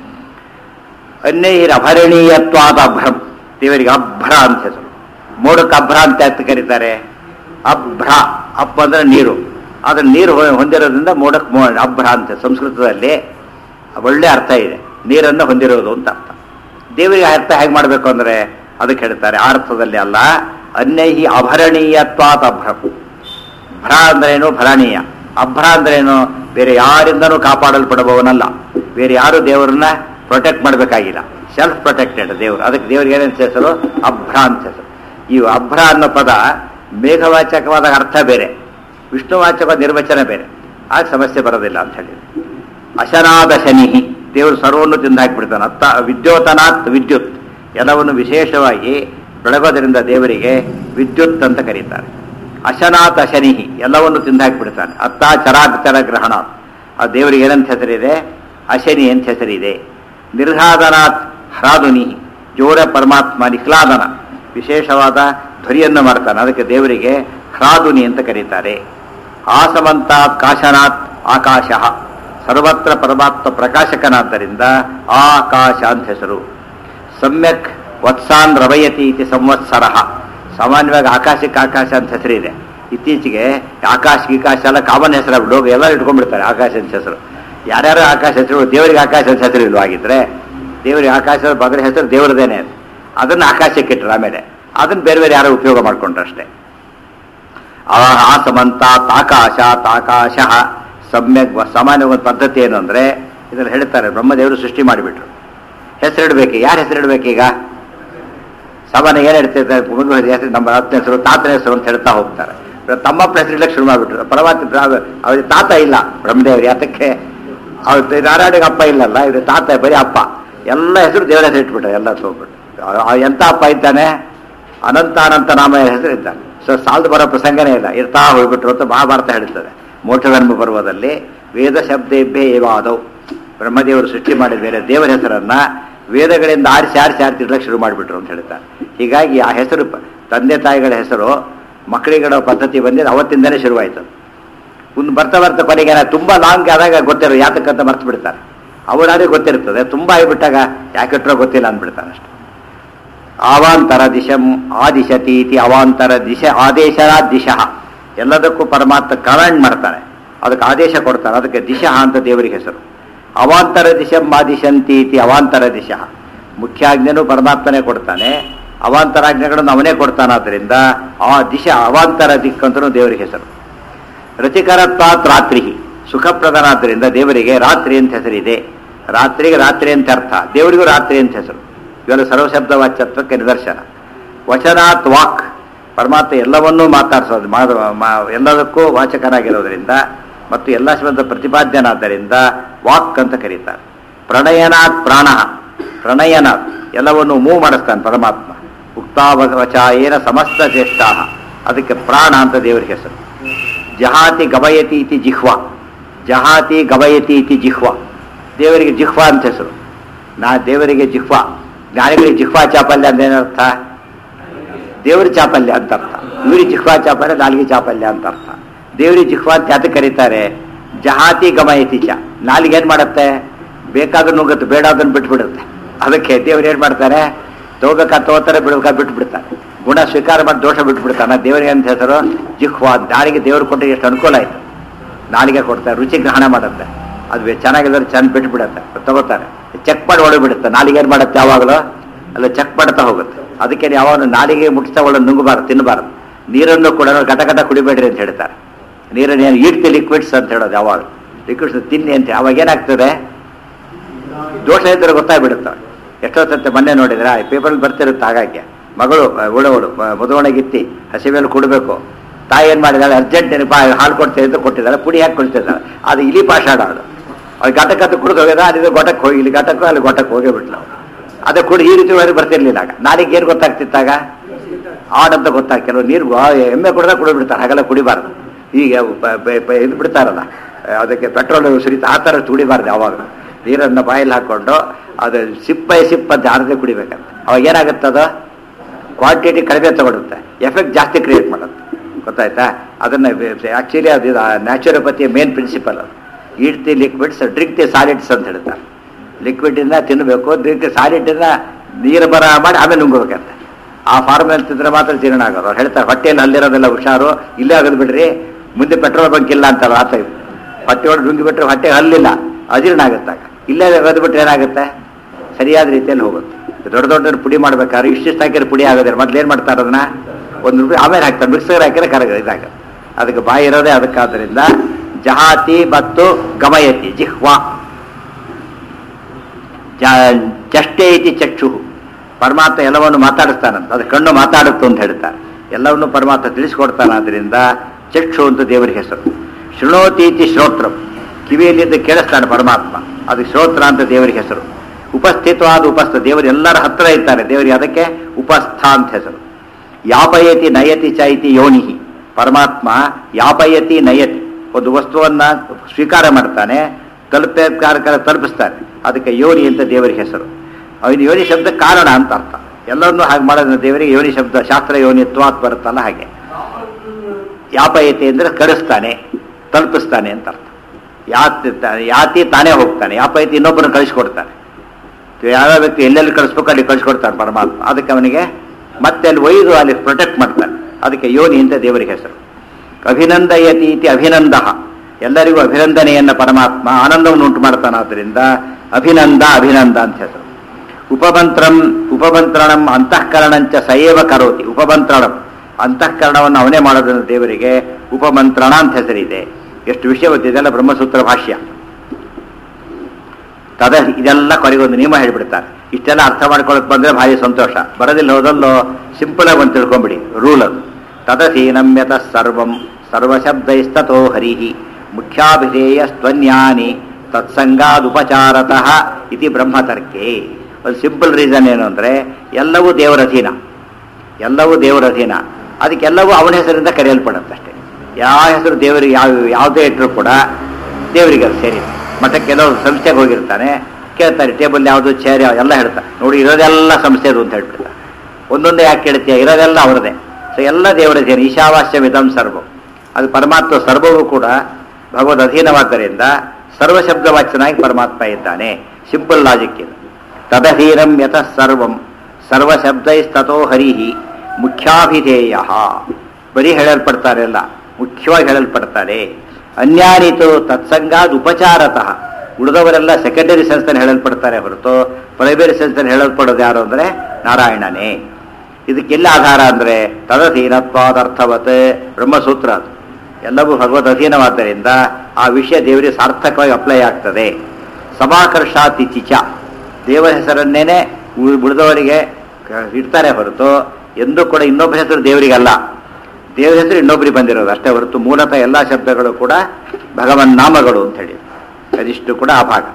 S1: ಅನ್ಯೈರ್ ಅಭರಣೀಯತ್ವಾದ ಅಭ್ರಂ ದೇವರಿಗೆ ಅಭ್ರ ಅಂತ ಹೆಸರು ಮೋಡಕ್ಕೆ ಅಭ್ರ ಅಂತ ಯಾಕೆ ಕರೀತಾರೆ ಅಭ್ರ ಅಪ್ಪ ಅಂದ್ರೆ ನೀರು ಆದ್ರೆ ನೀರು ಹೊ- ಹೊಂದಿರೋದ್ರಿಂದ ಮೋಡಕ್ಕೆ ಮೋ ಅಭ್ರ ಅಂತ ಸಂಸ್ಕೃತದಲ್ಲಿ ಒಳ್ಳೆ ಅರ್ಥ ಇದೆ ನೀರನ್ನು ಹೊಂದಿರೋದು ಅಂತ ಅರ್ಥ ದೇವರಿಗೆ ಆ ಅರ್ಥ ಹೇಗೆ ಮಾಡಬೇಕು ಅಂದ್ರೆ ಅದಕ್ಕೆ ಹೇಳ್ತಾರೆ ಆ ಅರ್ಥದಲ್ಲಿ ಅಲ್ಲ ಅನ್ಯೈಹಿ ಅಭರಣೀಯತ್ವಾತ್ ಅಭ್ರಂ ಭ್ರ ಅಂದ್ರೇನು ಭರಣೀಯ ಅಭ್ರ ಅಂದ್ರೇನು ಬೇರೆ ಯಾರಿಂದನೂ ಕಾಪಾಡಲ್ಪಡುವವನಲ್ಲ ಬೇರೆ ಯಾರು ದೇವರನ್ನ ಪ್ರೊಟೆಕ್ಟ್ ಮಾಡಬೇಕಾಗಿಲ್ಲ ಸೆಲ್ಫ್ ಪ್ರೊಟೆಕ್ಟೆಡ್ ದೇವರು ಅದಕ್ಕೆ ದೇವರಿಗೆ ಏನಂತ ಹೆಸರು ಅಭ್ರ ಅಂತ ಹೆಸರು ಈ ಅಭ್ರ ಅನ್ನೋ ಪದ ಮೇಘವಾಚಕವಾದ ಅರ್ಥ ಬೇರೆ ವಿಷ್ಣುವಾಚಕವಾದ ನಿರ್ವಚನ ಬೇರೆ ಆಗ ಸಮಸ್ಯೆ ಬರೋದಿಲ್ಲ ಅಂತ ಹೇಳಿ ಅಶನಾದ ಶನಿಹಿ ದೇವರು ಸರ್ವವನ್ನು ತಿಂದು ಹಾಕಿಬಿಡ್ತಾನೆ ಅತ್ತ ವಿದ್ಯೋತನಾತ್ ವಿದ್ಯುತ್ ಎಲ್ಲವನ್ನು ವಿಶೇಷವಾಗಿ ಬೆಳಗೋದರಿಂದ ದೇವರಿಗೆ ವಿದ್ಯುತ್ ಅಂತ ಕರೀತಾರೆ ಅಶನಾತ್ ಅಶನಿಹಿ ಎಲ್ಲವನ್ನು ತಿಂದು ಹಾಕಿಬಿಡ್ತಾನೆ ಅತ್ತ ಚರಾಚರ ಗ್ರಹಣ ಆ ದೇವರಿಗೆ ಏನಂತ ಹೆಸರಿದೆ ಅಶನಿ ಅಂತ ಹೆಸರಿದೆ ನಿರ್ಹಾದನಾತ್ ಹ್ರಾದುನಿ ಜೋರ ಪರಮಾತ್ಮ ನಿಹ್ಲಾದನ ವಿಶೇಷವಾದ ಧ್ವನಿಯನ್ನು ಮಾಡ್ತಾನೆ ಅದಕ್ಕೆ ದೇವರಿಗೆ ಹ್ರಾದುನಿ ಅಂತ ಕರೀತಾರೆ ಆಸಮಂತಾತ್ ಕಾಶನಾತ್ ಆಕಾಶ ಸರ್ವತ್ರ ಪರಮಾತ್ಮ ಪ್ರಕಾಶಕನಾದ್ದರಿಂದ ಆಕಾಶ ಅಂತ ಹೆಸರು ಸಮ್ಯಕ್ ವತ್ಸಾನ್ ರವಯತಿ ಇತಿ ಸಂವತ್ಸರ ಸಾಮಾನ್ಯವಾಗಿ ಆಕಾಶಕ್ಕೆ ಆಕಾಶ ಅಂತ ಹೆಸರಿದೆ ಇತ್ತೀಚೆಗೆ ಆಕಾಶ ಗೀಕಾಶ ಎಲ್ಲ ಕಾಮನ್ ಹೆಸರು ಲೋಕ ಎಲ್ಲ ಇಟ್ಕೊಂಡ್ಬಿಡ್ತಾರೆ ಆಕಾಶ ಅಂತ ಹೆಸರು ಯಾರ್ಯಾರು ಆಕಾಶ ಹೆಸರು ದೇವರಿಗೆ ಆಕಾಶ ಅಂತ ಹೆಸರು ಇಲ್ವಾಗಿದ್ರೆ ದೇವರಿಗೆ ಆಕಾಶದ ಬದಲ ಹೆಸರು ದೇವರದೇನೆ ಅದು ಅದನ್ನು ಆಕಾಶಕ್ಕೆ ಇಟ್ಟರು ಆಮೇಲೆ ಅದನ್ನು ಬೇರೆ ಬೇರೆ ಯಾರೋ ಉಪಯೋಗ ಮಾಡ್ಕೊಂಡ್ರು ಅಷ್ಟೇ ಆ ಆ ಸಮಂತ ತಾಕಾಶ ತಾಕಾಶ ಸಮ್ಯಕ್ ವ- ಸಾಮಾನ್ಯ ಒಂದು ಪದ್ಧತಿ ಏನು ಅಂದ್ರೆ ಇದನ್ನು ಹೇಳ್ತಾರೆ ಬ್ರಹ್ಮದೇವರು ಸೃಷ್ಟಿ ಮಾಡಿಬಿಟ್ರು ಹೆಸರಿಡ್ಬೇಕು ಯಾರು ಹೆಸರಿಡ್ಬೇಕು ಈಗ ಸಾಮಾನ್ಯ ಏನು ಹೇಳ್ತಿರ್ತಾರೆ ಮಗು ಹೆಸರು ನಮ್ಮ ಅಪ್ಪನ ಹೆಸರು ತಾತನ ಹೆಸರು ಅಂತ ಹೇಳ್ತಾ ಹೋಗ್ತಾರೆ ತಮ್ಮಪ್ಪ ಹೆಸರಿಡ್ಲಿಕ್ಕೆ ಶುರು ಮಾಡಿಬಿಟ್ರು ಪರಮಾತ್ಮ ಅವ್ರಿಗೆ ತಾತ ಇಲ್ಲ ಬ್ರಹ್ಮದೇವರು ಯಾತಕ್ಕೆ ಅವ್ರ ನಾರಾಯಣಿಗೆ ಅಪ್ಪ ಇಲ್ಲಲ್ಲ ಇವ್ರ ತಾತ ಬರೀ ಅಪ್ಪ ಎಲ್ಲ ಹೆಸರು ದೇವರ ಹೆಸರು ಇಟ್ಬಿಟ್ರು ಎಲ್ಲ ಹೋಗ್ಬಿಟ್ಟು ಎಂತ ಅಪ್ಪ ಇದ್ದಾನೆ ಅನಂತ ಅನಂತ ನಾಮ ಹೆಸರು ಇದ್ದಾನೆ ಸೊ ಸಾಲದು ಬರೋ ಪ್ರಸಂಗನೇ ಇಲ್ಲ ಇರ್ತಾ ಹೋಗ್ಬಿಟ್ರು ಅಂತ ಮಹಾಭಾರತ ಹೇಳ್ತದೆ ಮೋಕ್ಷಧರ್ಮ ಪರ್ವದಲ್ಲಿ ವೇದ ಶಬ್ದೇಭ್ಯೇ ಏವಾದವು ಬ್ರಹ್ಮದೇವರು ಸೃಷ್ಟಿ ಮಾಡಿದ ಬೇರೆ ದೇವರ ಹೆಸರನ್ನ ವೇದಗಳಿಂದ ಆರಿಸಿ ಆರಿಸಿ ಆರಿಸಿ ಇಡ್ಲಕ್ಕೆ ಶುರು ಮಾಡಿಬಿಟ್ರು ಅಂತ ಹೇಳ್ತಾರೆ ಹೀಗಾಗಿ ಆ ಹೆಸರು ಪ- ತಂದೆ ತಾಯಿಗಳ ಹೆಸರು ಮಕ್ಕಳಿಗಿಡೋ ಪದ್ಧತಿ ಬಂದಿದ್ದು ಅವತ್ತಿಂದನೇ ಶುರುವಾಯಿತು ಒಂದು ಬರ್ತಾ ಬರ್ತಾ ಕೊನೆಗೆ ಏನಾದ್ರು ತುಂಬಾ ಲಾಂಗ್ ಆದಾಗ ಗೊತ್ತಿರೋ ಯಾತಕ್ಕಂತ ಮರ್ತು ಬಿಡ್ತಾರೆ ಅವರಾದ್ರೆ ಗೊತ್ತಿರ್ತದೆ ತುಂಬಾ ಆಗಿಬಿಟ್ಟಾಗ ಯಾಕೆಟ್ರೋ ಗೊತ್ತಿಲ್ಲ ಅಂದ್ಬಿಡ್ತಾನೆ ಅಷ್ಟೆ ಅವಾಂತರ ದಿಶಂ ಆದಿಶತಿ ಇತಿ ಅವಾಂತರ ದಿಶ ಆದೇಶರ ದಿಶಃ ಎಲ್ಲದಕ್ಕೂ ಪರಮಾತ್ಮ ಕಮಾಂಡ್ ಮಾಡ್ತಾನೆ ಅದಕ್ಕೆ ಆದೇಶ ಕೊಡ್ತಾನೆ ಅದಕ್ಕೆ ದಿಶಃ ಅಂತ ದೇವರಿಗೆ ಹೆಸರು ಅವಾಂತರ ದಿಶಂ ಆದಿಶಂತಿ ಇತಿ ಅವಾಂತರ ದಿಶಃ ಮುಖ್ಯಾಜ್ಞೆನೂ ಪರಮಾತ್ಮನೇ ಕೊಡ್ತಾನೆ ಅವಾಂತರಾಜ್ಞೆಗಳನ್ನು ಅವನೇ ಕೊಡ್ತಾನಾದ್ರಿಂದ ಆ ದಿಶ ಅವಾಂತರ ದಿಕ್ಕಂತನೂ ದೇವರಿಗೆ ಹೆಸರು ರತಿಕರತ್ವಾತ್ ರಾತ್ರಿ ಸುಖಪ್ರದನಾದ್ದರಿಂದ ದೇವರಿಗೆ ರಾತ್ರಿ ಅಂತ ಹೆಸರಿದೆ ರಾತ್ರಿಗೆ ರಾತ್ರಿ ಅಂತ ಅರ್ಥ ದೇವರಿಗೂ ರಾತ್ರಿ ಅಂತ ಹೆಸರು ಇವೆಲ್ಲ ಸರ್ವಶಬ್ದ ವಾಚ್ಯತ್ವಕ್ಕೆ ನಿದರ್ಶನ ವಚನಾತ್ ವಾಕ್ ಪರಮಾತ್ಮ ಎಲ್ಲವನ್ನೂ ಮಾತಾಡಿಸೋದು ಮಾಡ- ಮಾ- ಎಲ್ಲದಕ್ಕೂ ವಾಚಕನಾಗಿರೋದ್ರಿಂದ ಮತ್ತು ಎಲ್ಲ ಶಬ್ದ ಪ್ರತಿಪಾದ್ಯನಾದ್ದರಿಂದ ವಾಕ್ ಅಂತ ಕರೀತಾರೆ ಪ್ರಣಯನಾತ್ ಪ್ರಾಣ ಪ್ರಣಯನಾತ್ ಎಲ್ಲವನ್ನು ಮೂವ್ ಮಾಡಿಸ್ತಾನೆ ಪರಮಾತ್ಮ ಉಕ್ತಾವಚ ಏನ ಸಮಸ್ತ ಜ್ಯೇಷ್ಠ ಅದಕ್ಕೆ ಪ್ರಾಣ ಅಂತ ದೇವರಿಗೆ ಹೆಸರು ಜಹಾತಿ ಗಮಯತಿ ಇತಿ ಜಿಹ್ವ ಜಹಾತಿ ಗಮಯತಿ ಇತಿ ಜಿಹ್ವ ದೇವರಿಗೆ ಜಿಹ್ವ ಅಂತ ಹೆಸರು ನಾ ದೇವರಿಗೆ ಜಿಹ್ವ ಜ್ಞಾನಿಗಳಿಗೆ ಜಿಹ್ವಾ ಚಾಪಲ್ಯ ಅಂತ ಏನರ್ಥ ದೇವರ ಚಾಪಲ್ಯ ಅಂತ ಅರ್ಥ ಇವರಿಗೆ ಜಿಹ್ವಾ ಚಾಪಲ್ಯ ನಾಲಿಗೆ ಚಾಪಲ್ಯ ಅಂತ ಅರ್ಥ ದೇವರಿಗೆ ಜಿಹ್ವಾ ಅಂತ ಯಾತಕ್ಕೆ ಕರೀತಾರೆ ಜಹಾತಿ ಗಮಯತಿ ಚ ನಾಲಿಗೆ ಏನ್ ಮಾಡುತ್ತೆ ಬೇಕಾದ್ರೂ ನುಗ್ಗುತ್ತೆ ಬೇಡ ಅದನ್ನು ಬಿಟ್ಬಿಡುತ್ತೆ ಅದಕ್ಕೆ ದೇವ್ರು ಏನ್ ಮಾಡ್ತಾರೆ ತಗೋಬೇಕ ತಗೋತಾರೆ ಬಿಡ್ಬೇಕಾ ಬಿಟ್ಬಿಡ್ತಾನೆ ಗುಣ ಸ್ವೀಕಾರ ಮಾಡಿ ದೋಷ ಬಿಟ್ಬಿಡ್ತಾನೆ ದೇವರಿಗೆ ಅಂತ ಹೆಸರು ಜಿಹ್ವಾ ನಾಲಿಗೆ ದೇವ್ರು ಕೊಟ್ಟರೆ ಎಷ್ಟು ಅನುಕೂಲ ಆಯ್ತು ನಾಲಿಗೆ ಕೊಡ್ತಾರೆ ರುಚಿ ಗ್ರಹಣ ಮಾಡುತ್ತೆ ಅದು ಚೆನ್ನಾಗಿದ್ರೆ ಚೆಂದ ಬಿಟ್ಬಿಡುತ್ತೆ ತಗೋತಾರೆ ಚೆಕ್ ಮಾಡಿ ಒಳಗೆ ಬಿಡುತ್ತೆ ನಾಲಿಗೆ ಏನು ಮಾಡುತ್ತೆ ಯಾವಾಗಲೂ ಅಲ್ಲ ಚೆಕ್ ಮಾಡ್ತಾ ಹೋಗುತ್ತೆ ಅದಕ್ಕೆ ಯಾವಾಗ ನಾಲಿಗೆ ಮುಟ್ಟಿಸ್ತಾ ಒಳ್ಳೆ ನುಂಗಬಾರ್ದು ತಿನ್ನಬಾರ್ದು ನೀರನ್ನು ಕೂಡ ಘಟ ಘಟ ಕುಡಿಬೇಡ್ರಿ ಅಂತ ಹೇಳ್ತಾರೆ ನೀರನ್ನು ಏನು ಈಡ್ತಿ ಲಿಕ್ವಿಡ್ಸ್ ಅಂತ ಹೇಳೋದು ಯಾವಾಗ ಲಿಕ್ವಿಡ್ಸ್ ತಿನ್ನಿ ಅಂತ ಅವಾಗ ಏನಾಗ್ತದೆ ದೋಷ ಇದ್ರೆ ಗೊತ್ತಾಗ್ಬಿಡುತ್ತೆ ಎಷ್ಟೋ ಸತ್ತೆ ಮೊನ್ನೆ ನೋಡಿದ್ರೆ ಪೇಪರ್ ಬರ್ತಿರುತ್ತೆ ಹಾಗಾಗಿ ಮಗಳು ಉಳವಳು ಮದುವಣಗಿತ್ತಿ ಹಸಿವೆಯಲ್ಲಿ ಕೊಡಬೇಕು ತಾಯಿ ಏನು ಮಾಡಿದಾಳೆ ಅರ್ಜೆಂಟ್ ಬಾ ಹಾಲು ಕೊಡ್ತೇವೆ ಅಂತ ಕೊಟ್ಟಿದ್ದಾಳೆ ಪುಡಿ ಹಾಕಿ ಕೊಡ್ತಿದ್ದಾಳೆ ಅದು ಇಲಿ ಪಾಷಾಡ ಅದು ಅವ್ಳು ಘಟಕತ್ತು ಕುಡಿದು ಹೋಗಿದ ಅಲ್ಲಿ ಘಟಕ್ಕೆ ಹೋಗಿ ಇಲ್ಲಿ ಘಟಕ್ಕೂ ಅಲ್ಲಿ ಘಟಕ್ಕೆ ಹೋಗೇ ಬಿಟ್ಲು ಅದೇ ಕುಡಿ ಈ ರೀತಿ ಒಳಗೆ ಬರ್ತಿರ್ಲಿಲ್ಲ ಆಗ ನಾಳೆಗೆ ಏನು ಗೊತ್ತಾಗ್ತಿತ್ತಾಗ ಆಡಂತ ಗೊತ್ತಾಗ ಕೆಲವು ನೀರು ಆ, ಎಮ್ಮೆ ಕುಡ್ದಾಗ ಕುಡಿದ್ಬಿಡ್ತಾರೆ ಹಾಗೆಲ್ಲ ಕುಡಿಬಾರ್ದು ಈಗ ಬ- ಬ- ಬ- ಇದು ಬಿಡ್ತಾರಲ್ಲ ಅದಕ್ಕೆ ಪೆಟ್ರೋಲ್ ಸುರಿತ ಆ ಥರ ಕುಡಿಬಾರ್ದು ಯಾವಾಗ ನೀರನ್ನು ಬಾಯಲ್ಲಿ ಹಾಕೊಂಡು ಅದು ಸಿಪ್ ಬೈ ಸಿಪ್ ಅಂತ ಆರದೆ ಕುಡಿಬೇಕಂತ ಅವಾಗ ಏನಾಗುತ್ತೆ ಅದು ಕ್ವಾಂಟಿಟಿ ಕಡಿಮೆ ತಗೊಳುತ್ತೆ ಎಫೆಕ್ಟ್ ಜಾಸ್ತಿ ಕ್ರಿಯೇಟ್ ಮಾಡುತ್ತೆ ಗೊತ್ತಾಯ್ತಾ ಅದನ್ನು ಆ್ಯಕ್ಚುಲಿ ಅದು ನ್ಯಾಚುರೋಪತಿಯ ಮೇನ್ ಪ್ರಿನ್ಸಿಪಲ್ ಅದು eat the liquids drink the solids ಅಂತ ಹೇಳ್ತಾರೆ ಲಿಕ್ವಿಡಿಂದ ತಿನ್ನಬೇಕು ಡ್ರಿಂಕ್ ಸಾಲಿಡಿಂದ ನೀರು ಬರ ಮಾಡಿ ಆಮೇಲೆ ನುಂಗ್ಬೇಕಂತೆ ಆ ಫಾರ್ಮಲ್ಲಿ ತಿಂದ್ರೆ ಮಾತ್ರ ಜೀರ್ಣ ಆಗೋದು ಅವ್ರು ಹೇಳ್ತಾರೆ ಹೊಟ್ಟೆಯಲ್ಲಿ ಅಲ್ಲಿರೋದೆಲ್ಲ ಹುಷಾರು ಇಲ್ಲೇ ಆಗೋದು ಬಿಡ್ರಿ ಮುಂದೆ ಪೆಟ್ರೋಲ್ ಬಂಕ್ ಇಲ್ಲ ಅಂತಾರೆ ಆತ ಹೊಟ್ಟೆ ಒಳಗೆ ನುಂಗಿ ಬಿಟ್ರೆ ಹೊಟ್ಟೆ ಹಲ್ಲಿಲ್ಲ ಅಜೀರ್ಣ ಆಗುತ್ತಾಗ ಇಲ್ಲೇ ಅಗದು ಬಿಟ್ರೆ ಏನಾಗುತ್ತೆ ಸರಿಯಾದ ರೀತಿಯಲ್ಲಿ ಹೋಗುತ್ತೆ ದೊಡ್ಡ ದೊಡ್ಡ ಪುಡಿ ಮಾಡ್ಬೇಕಾದ್ರೆ ಇಷ್ಟಿಷ್ಟು ಹಾಕಿದ್ರೆ ಪುಡಿ ಆಗೋದಿಲ್ಲ ಮೊದ್ಲು ಏನು ಮಾಡ್ತಾರೆ ಅದನ್ನ ಒಂದು ರೂಪಾಯಿ ಆಮೇಲೆ ಹಾಕ್ತಾರೆ ಮಿಕ್ಸರ್ ಹಾಕಿದ್ರೆ ಕರಗ ಇದಾಗುತ್ತೆ ಅದಕ್ಕೆ ಬಾಯಿ ಇರೋದೇ ಅದಕ್ಕಾದ್ರಿಂದ ಜಹಾತಿ ಮತ್ತು ಗಮಯತಿ ಜಿಹ್ವಾ ಜ- ಚಷ್ಟೆ ಇತಿ ಚಕ್ಷು ಪರಮಾತ್ಮ ಎಲ್ಲವನ್ನು ಮಾತಾಡಿಸ್ತಾನಂತ ಅದು ಕಣ್ಣು ಮಾತಾಡುತ್ತು ಅಂತ ಹೇಳ್ತಾರೆ ಎಲ್ಲವನ್ನು ಪರಮಾತ್ಮ ತಿಳಿಸ್ಕೊಡ್ತಾನೆ ಆದ್ರಿಂದ ಚಕ್ಷು ಅಂತ ದೇವರಿಗೆ ಹೆಸರು ಶೃಣೋತಿ ಇತಿ ಶ್ರೋತ್ರಂ ಕಿವಿಯಲ್ಲಿದ್ದು ಕೇಳಿಸ್ತಾನೆ ಪರಮಾತ್ಮ ಅದು ಶ್ರೋತ್ರ ಅಂತ ದೇವರಿಗೆ ಹೆಸರು ಉಪಸ್ಥಿತವಾದ ಉಪಸ್ಥ ದೇವರು ಎಲ್ಲರ ಹತ್ರ ಇರ್ತಾರೆ ದೇವರಿಗೆ ಅದಕ್ಕೆ ಉಪಸ್ಥ ಅಂತ ಹೆಸರು ಯಾಪಯತಿ ನಯತಿ ಚೈತಿ ಯೋನಿಹಿ ಪರಮಾತ್ಮ ಯಾಪಯತಿ ನಯತಿ ಒಂದು ವಸ್ತುವನ್ನ ಸ್ವೀಕಾರ ಮಾಡ್ತಾನೆ ತಲುಪಕಾರ ತಲುಪಿಸ್ತಾನೆ ಅದಕ್ಕೆ ಯೋನಿ ಅಂತ ದೇವರಿಗೆ ಹೆಸರು ಅವನು ಯೋನಿ ಶಬ್ದ ಕಾರಣ ಅಂತ ಅರ್ಥ ಎಲ್ಲರನ್ನೂ ಹಾಗೆ ಮಾಡೋದ್ರ ದೇವರಿಗೆ ಯೋನಿ ಶಬ್ದ ಶಾಸ್ತ್ರ ಯೋನಿತ್ವ ಅಂತ ಬರುತ್ತಲ್ಲ ಹಾಗೆ ಯಾಪಯತಿ ಅಂದ್ರೆ ಕಳಿಸ್ತಾನೆ ತಲುಪಿಸ್ತಾನೆ ಅಂತ ಅರ್ಥ ಯಾತಿ ಯಾತಿ ತಾನೇ ಹೋಗ್ತಾನೆ ಯಾಪಯತಿ ಇನ್ನೊಬ್ಬರನ್ನು ಕಳಿಸ್ಕೊಡ್ತಾನೆ ಯಾವ ವ್ಯಕ್ತಿ ಎಲ್ಲೆಲ್ಲಿ ಕಳಿಸ್ಬೇಕು ಅಲ್ಲಿ ಕಳಿಸ್ಕೊಡ್ತಾನೆ ಪರಮಾತ್ಮ ಅದಕ್ಕೆ ಅವನಿಗೆ ಮತ್ತೆ ಅಲ್ಲಿ ಒಯ್ದು ಅಲ್ಲಿ ಪ್ರೊಟೆಕ್ಟ್ ಮಾಡ್ತಾನೆ ಅದಕ್ಕೆ ಯೋನಿ ಅಂತ ದೇವರಿಗೆ ಹೆಸರು ಅಭಿನಂದಯತಿ ಇತಿ ಅಭಿನಂದ ಎಲ್ಲರಿಗೂ ಅಭಿನಂದನೆಯನ್ನ ಪರಮಾತ್ಮ ಆನಂದವನ್ನು ಉಂಟು ಮಾಡ್ತಾನಾದ್ರಿಂದ ಅಭಿನಂದ ಅಭಿನಂದ ಅಂತ ಹೆಸರು ಉಪಮಂತ್ರಂ ಉಪಮಂತ್ರಣಂ ಅಂತಃಕರಣಂಚ ಸಯೇವ ಕರೋತಿ ಉಪಮಂತ್ರಣಂ ಅಂತಃಕರಣವನ್ನು ಅವನೇ ಮಾಡೋದ್ರಿಂದ ದೇವರಿಗೆ ಉಪಮಂತ್ರಣ ಅಂತ ಹೆಸರಿದೆ ಎಷ್ಟು ವಿಷಯ ಗೊತ್ತಿದೆಲ್ಲ ಬ್ರಹ್ಮಸೂತ್ರ ಭಾಷ್ಯ ತದ ಇದೆಲ್ಲ ಕೊನೆಗೊಂದು ನಿಯಮ ಹೇಳ್ಬಿಡ್ತಾರೆ ಇಷ್ಟೆಲ್ಲ ಅರ್ಥ ಮಾಡ್ಕೊಳಕ್ ಬಂದ್ರೆ ಭಾರಿ ಸಂತೋಷ ಬರೋದಿಲ್ಲ ಹೋದಲ್ಲೋ ಸಿಂಪಲ್ ಆಗಿ ಒಂದು ತಿಳ್ಕೊಂಬಿಡಿ ರೂಲ್ ಅದು ತದಸಿ ನಮ್ಯತ ಸರ್ವಂ ಸರ್ವಶಬ್ದೈಸ್ತೋ ಹರಿಹಿ ಮುಖ್ಯಾಭಿಧೇಯ ಸ್ತನ್ಯಾನಿ ತತ್ಸಂಗಾದುಪಚಾರತಃ ಇತಿ ಬ್ರಹ್ಮತರ್ಕೆ ಒಂದು ಸಿಂಪಲ್ ರೀಸನ್ ಏನು ಅಂದ್ರೆ ಎಲ್ಲವೂ ದೇವರ ಅಧೀನ ಎಲ್ಲವೂ ದೇವರ ಅಧೀನ ಅದಕ್ಕೆಲ್ಲವೂ ಅವನ ಹೆಸರಿಂದ ಕರೆಯಲ್ಪಡುತ್ತೆ ಅಷ್ಟೇ ಯಾವ ಹೆಸರು ದೇವರಿಗೆ ಯಾವ ಯಾವುದೇ ಇಟ್ಟರು ಕೂಡ ದೇವರಿಗೆ ಅದು ಸೇರಿ ಮತ್ತೆ ಕೆಲವರು ಸಂಸ್ಥೆಗೆ ಹೋಗಿರ್ತಾನೆ ಕೇಳ್ತಾರೆ ಟೇಬಲ್ ಯಾವುದು ಚೇರ್ ಯಾವ್ದು ಎಲ್ಲ ಹೇಳ್ತಾರೆ ನೋಡಿ ಇರೋದೆಲ್ಲ ಸಂಸ್ಥೆದು ಅಂತ ಹೇಳ್ಬಿಡ್ತಾರೆ ಒಂದೊಂದೇ ಯಾಕೆ ಕೇಳ್ತೀಯ ಇರೋದೆಲ್ಲ ಅವರದೇ ಸೊ ಎಲ್ಲ ದೇವರ ಸೇರಿ ಈಶಾವಾಸ್ಯ ವಿಧಂ ಸರ್ವ ಅದು ಪರಮಾತ್ಮ ಸರ್ವವೂ ಕೂಡ ಭಗವದ್ ಅಧೀನವಾದ್ದರಿಂದ ಸರ್ವಶಬ್ದವಾಚ್ಯನಾಗಿ ಪರಮಾತ್ಮ ಇದ್ದಾನೆ ಸಿಂಪಲ್ ಲಾಜಿಕ್ ಇದು ತದಹೀನಂ ಯತಃ ಸರ್ವಂ ಸರ್ವಶಬ್ದೈಸ್ತತೋ ಹರಿಹಿ ಮುಖ್ಯಾಭಿಧೇಯ ಬರೀ ಹೇಳಲ್ಪಡ್ತಾರೆ ಅಲ್ಲ ಮುಖ್ಯವಾಗಿ ಹೇಳಲ್ಪಡ್ತಾರೆ ಅನ್ಯಾನಿತು ತತ್ಸಂಗಾದ್ ಉಪಚಾರತಃ ಉಳಿದವರೆಲ್ಲ ಸೆಕೆಂಡರಿ ಸೆನ್ಸ್ನಲ್ಲಿ ಹೇಳಲ್ಪಡ್ತಾರೆ ಹೊರತು ಪ್ರೈಮರಿ ಸೆನ್ಸ್ನಲ್ಲಿ ಹೇಳಲ್ಪಡೋದು ಯಾರು ಅಂದರೆ ನಾರಾಯಣನೇ ಇದಕ್ಕೆಲ್ಲ ಆಧಾರ ಅಂದರೆ ತದಧೀನತ್ವಾದರ್ಥವತ್ ಬ್ರಹ್ಮಸೂತ್ರ ಅದು ಎಲ್ಲವೂ ಭಗವದ್ ಅಧೀನವಾದ್ದರಿಂದ ಆ ವಿಷಯ ದೇವರಿಗೆ ಸಾರ್ಥಕವಾಗಿ ಅಪ್ಲೈ ಆಗ್ತದೆ ಸಮಾಕರ್ಷಾತಿ ಚಿಚ ದೇವರ ಹೆಸರನ್ನೇನೆ ಉಳ್- ಉಳಿದವರಿಗೆ ಕ- ಇಡ್ತಾರೆ ಹೊರತು ಎಂದೂ ಕೂಡ ಇನ್ನೊಬ್ಬ ಹೆಸರು ದೇವರಿಗಲ್ಲ ದೇವರ ಹೆಸರು ಇನ್ನೊಬ್ಬರಿಗೆ ಬಂದಿರೋದು ಅಷ್ಟೇ ಹೊರತು ಮೂಲತಃ ಎಲ್ಲ ಶಬ್ದಗಳು ಕೂಡ ಭಗವನ್ ನಾಮಗಳು ಅಂತ ಹೇಳಿ ಅದಿಷ್ಟು ಕೂಡ ಆ ಭಾಗ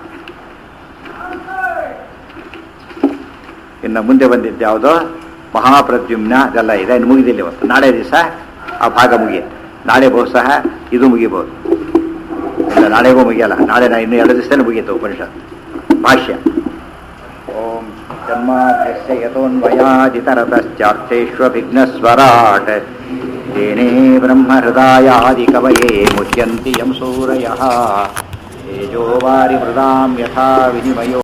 S1: ಇನ್ನು ಮುಂದೆ ಬಂದಿದ್ದು ಯಾವುದೋ ಮಹಾಪ್ರದ್ಯುಮ್ನ ಅದೆಲ್ಲ ಇದೆ ಇನ್ನು ಮುಗಿದಿಲ್ಲ ಇವತ್ತು ನಾಳೆ ದಿವಸ ಆ ಭಾಗ ಮುಗಿಯುತ್ತೆ ನಾಳೆ ಬಹುಶಃ ಇದು ಮುಗಿಬಹುದು ಇಲ್ಲ ನಾಳೆಗೂ ಮುಗಿಯಲ್ಲ ನಾಳೆ ನಾ ಇನ್ನು ಎರಡು ದಿವಸದಲ್ಲಿ ಮುಗಿಯುತ್ತೆ ಉಪನಿಷತ್ ಭಾಷ್ಯ ಓಂ ಜನ್ಮಾಧ್ಯಸ್ಯ ಯತೋನ್ಮಯಾದಿತರತಶ್ಚಾರ್ಥೇಷ್ವಭಿಘ್ನಸ್ವರಾಟ್ तेने ब्रह्महृदायादिकवये मुह्यन्ति यं सूरयः तेजो वारिमृदां यथा विनिमयो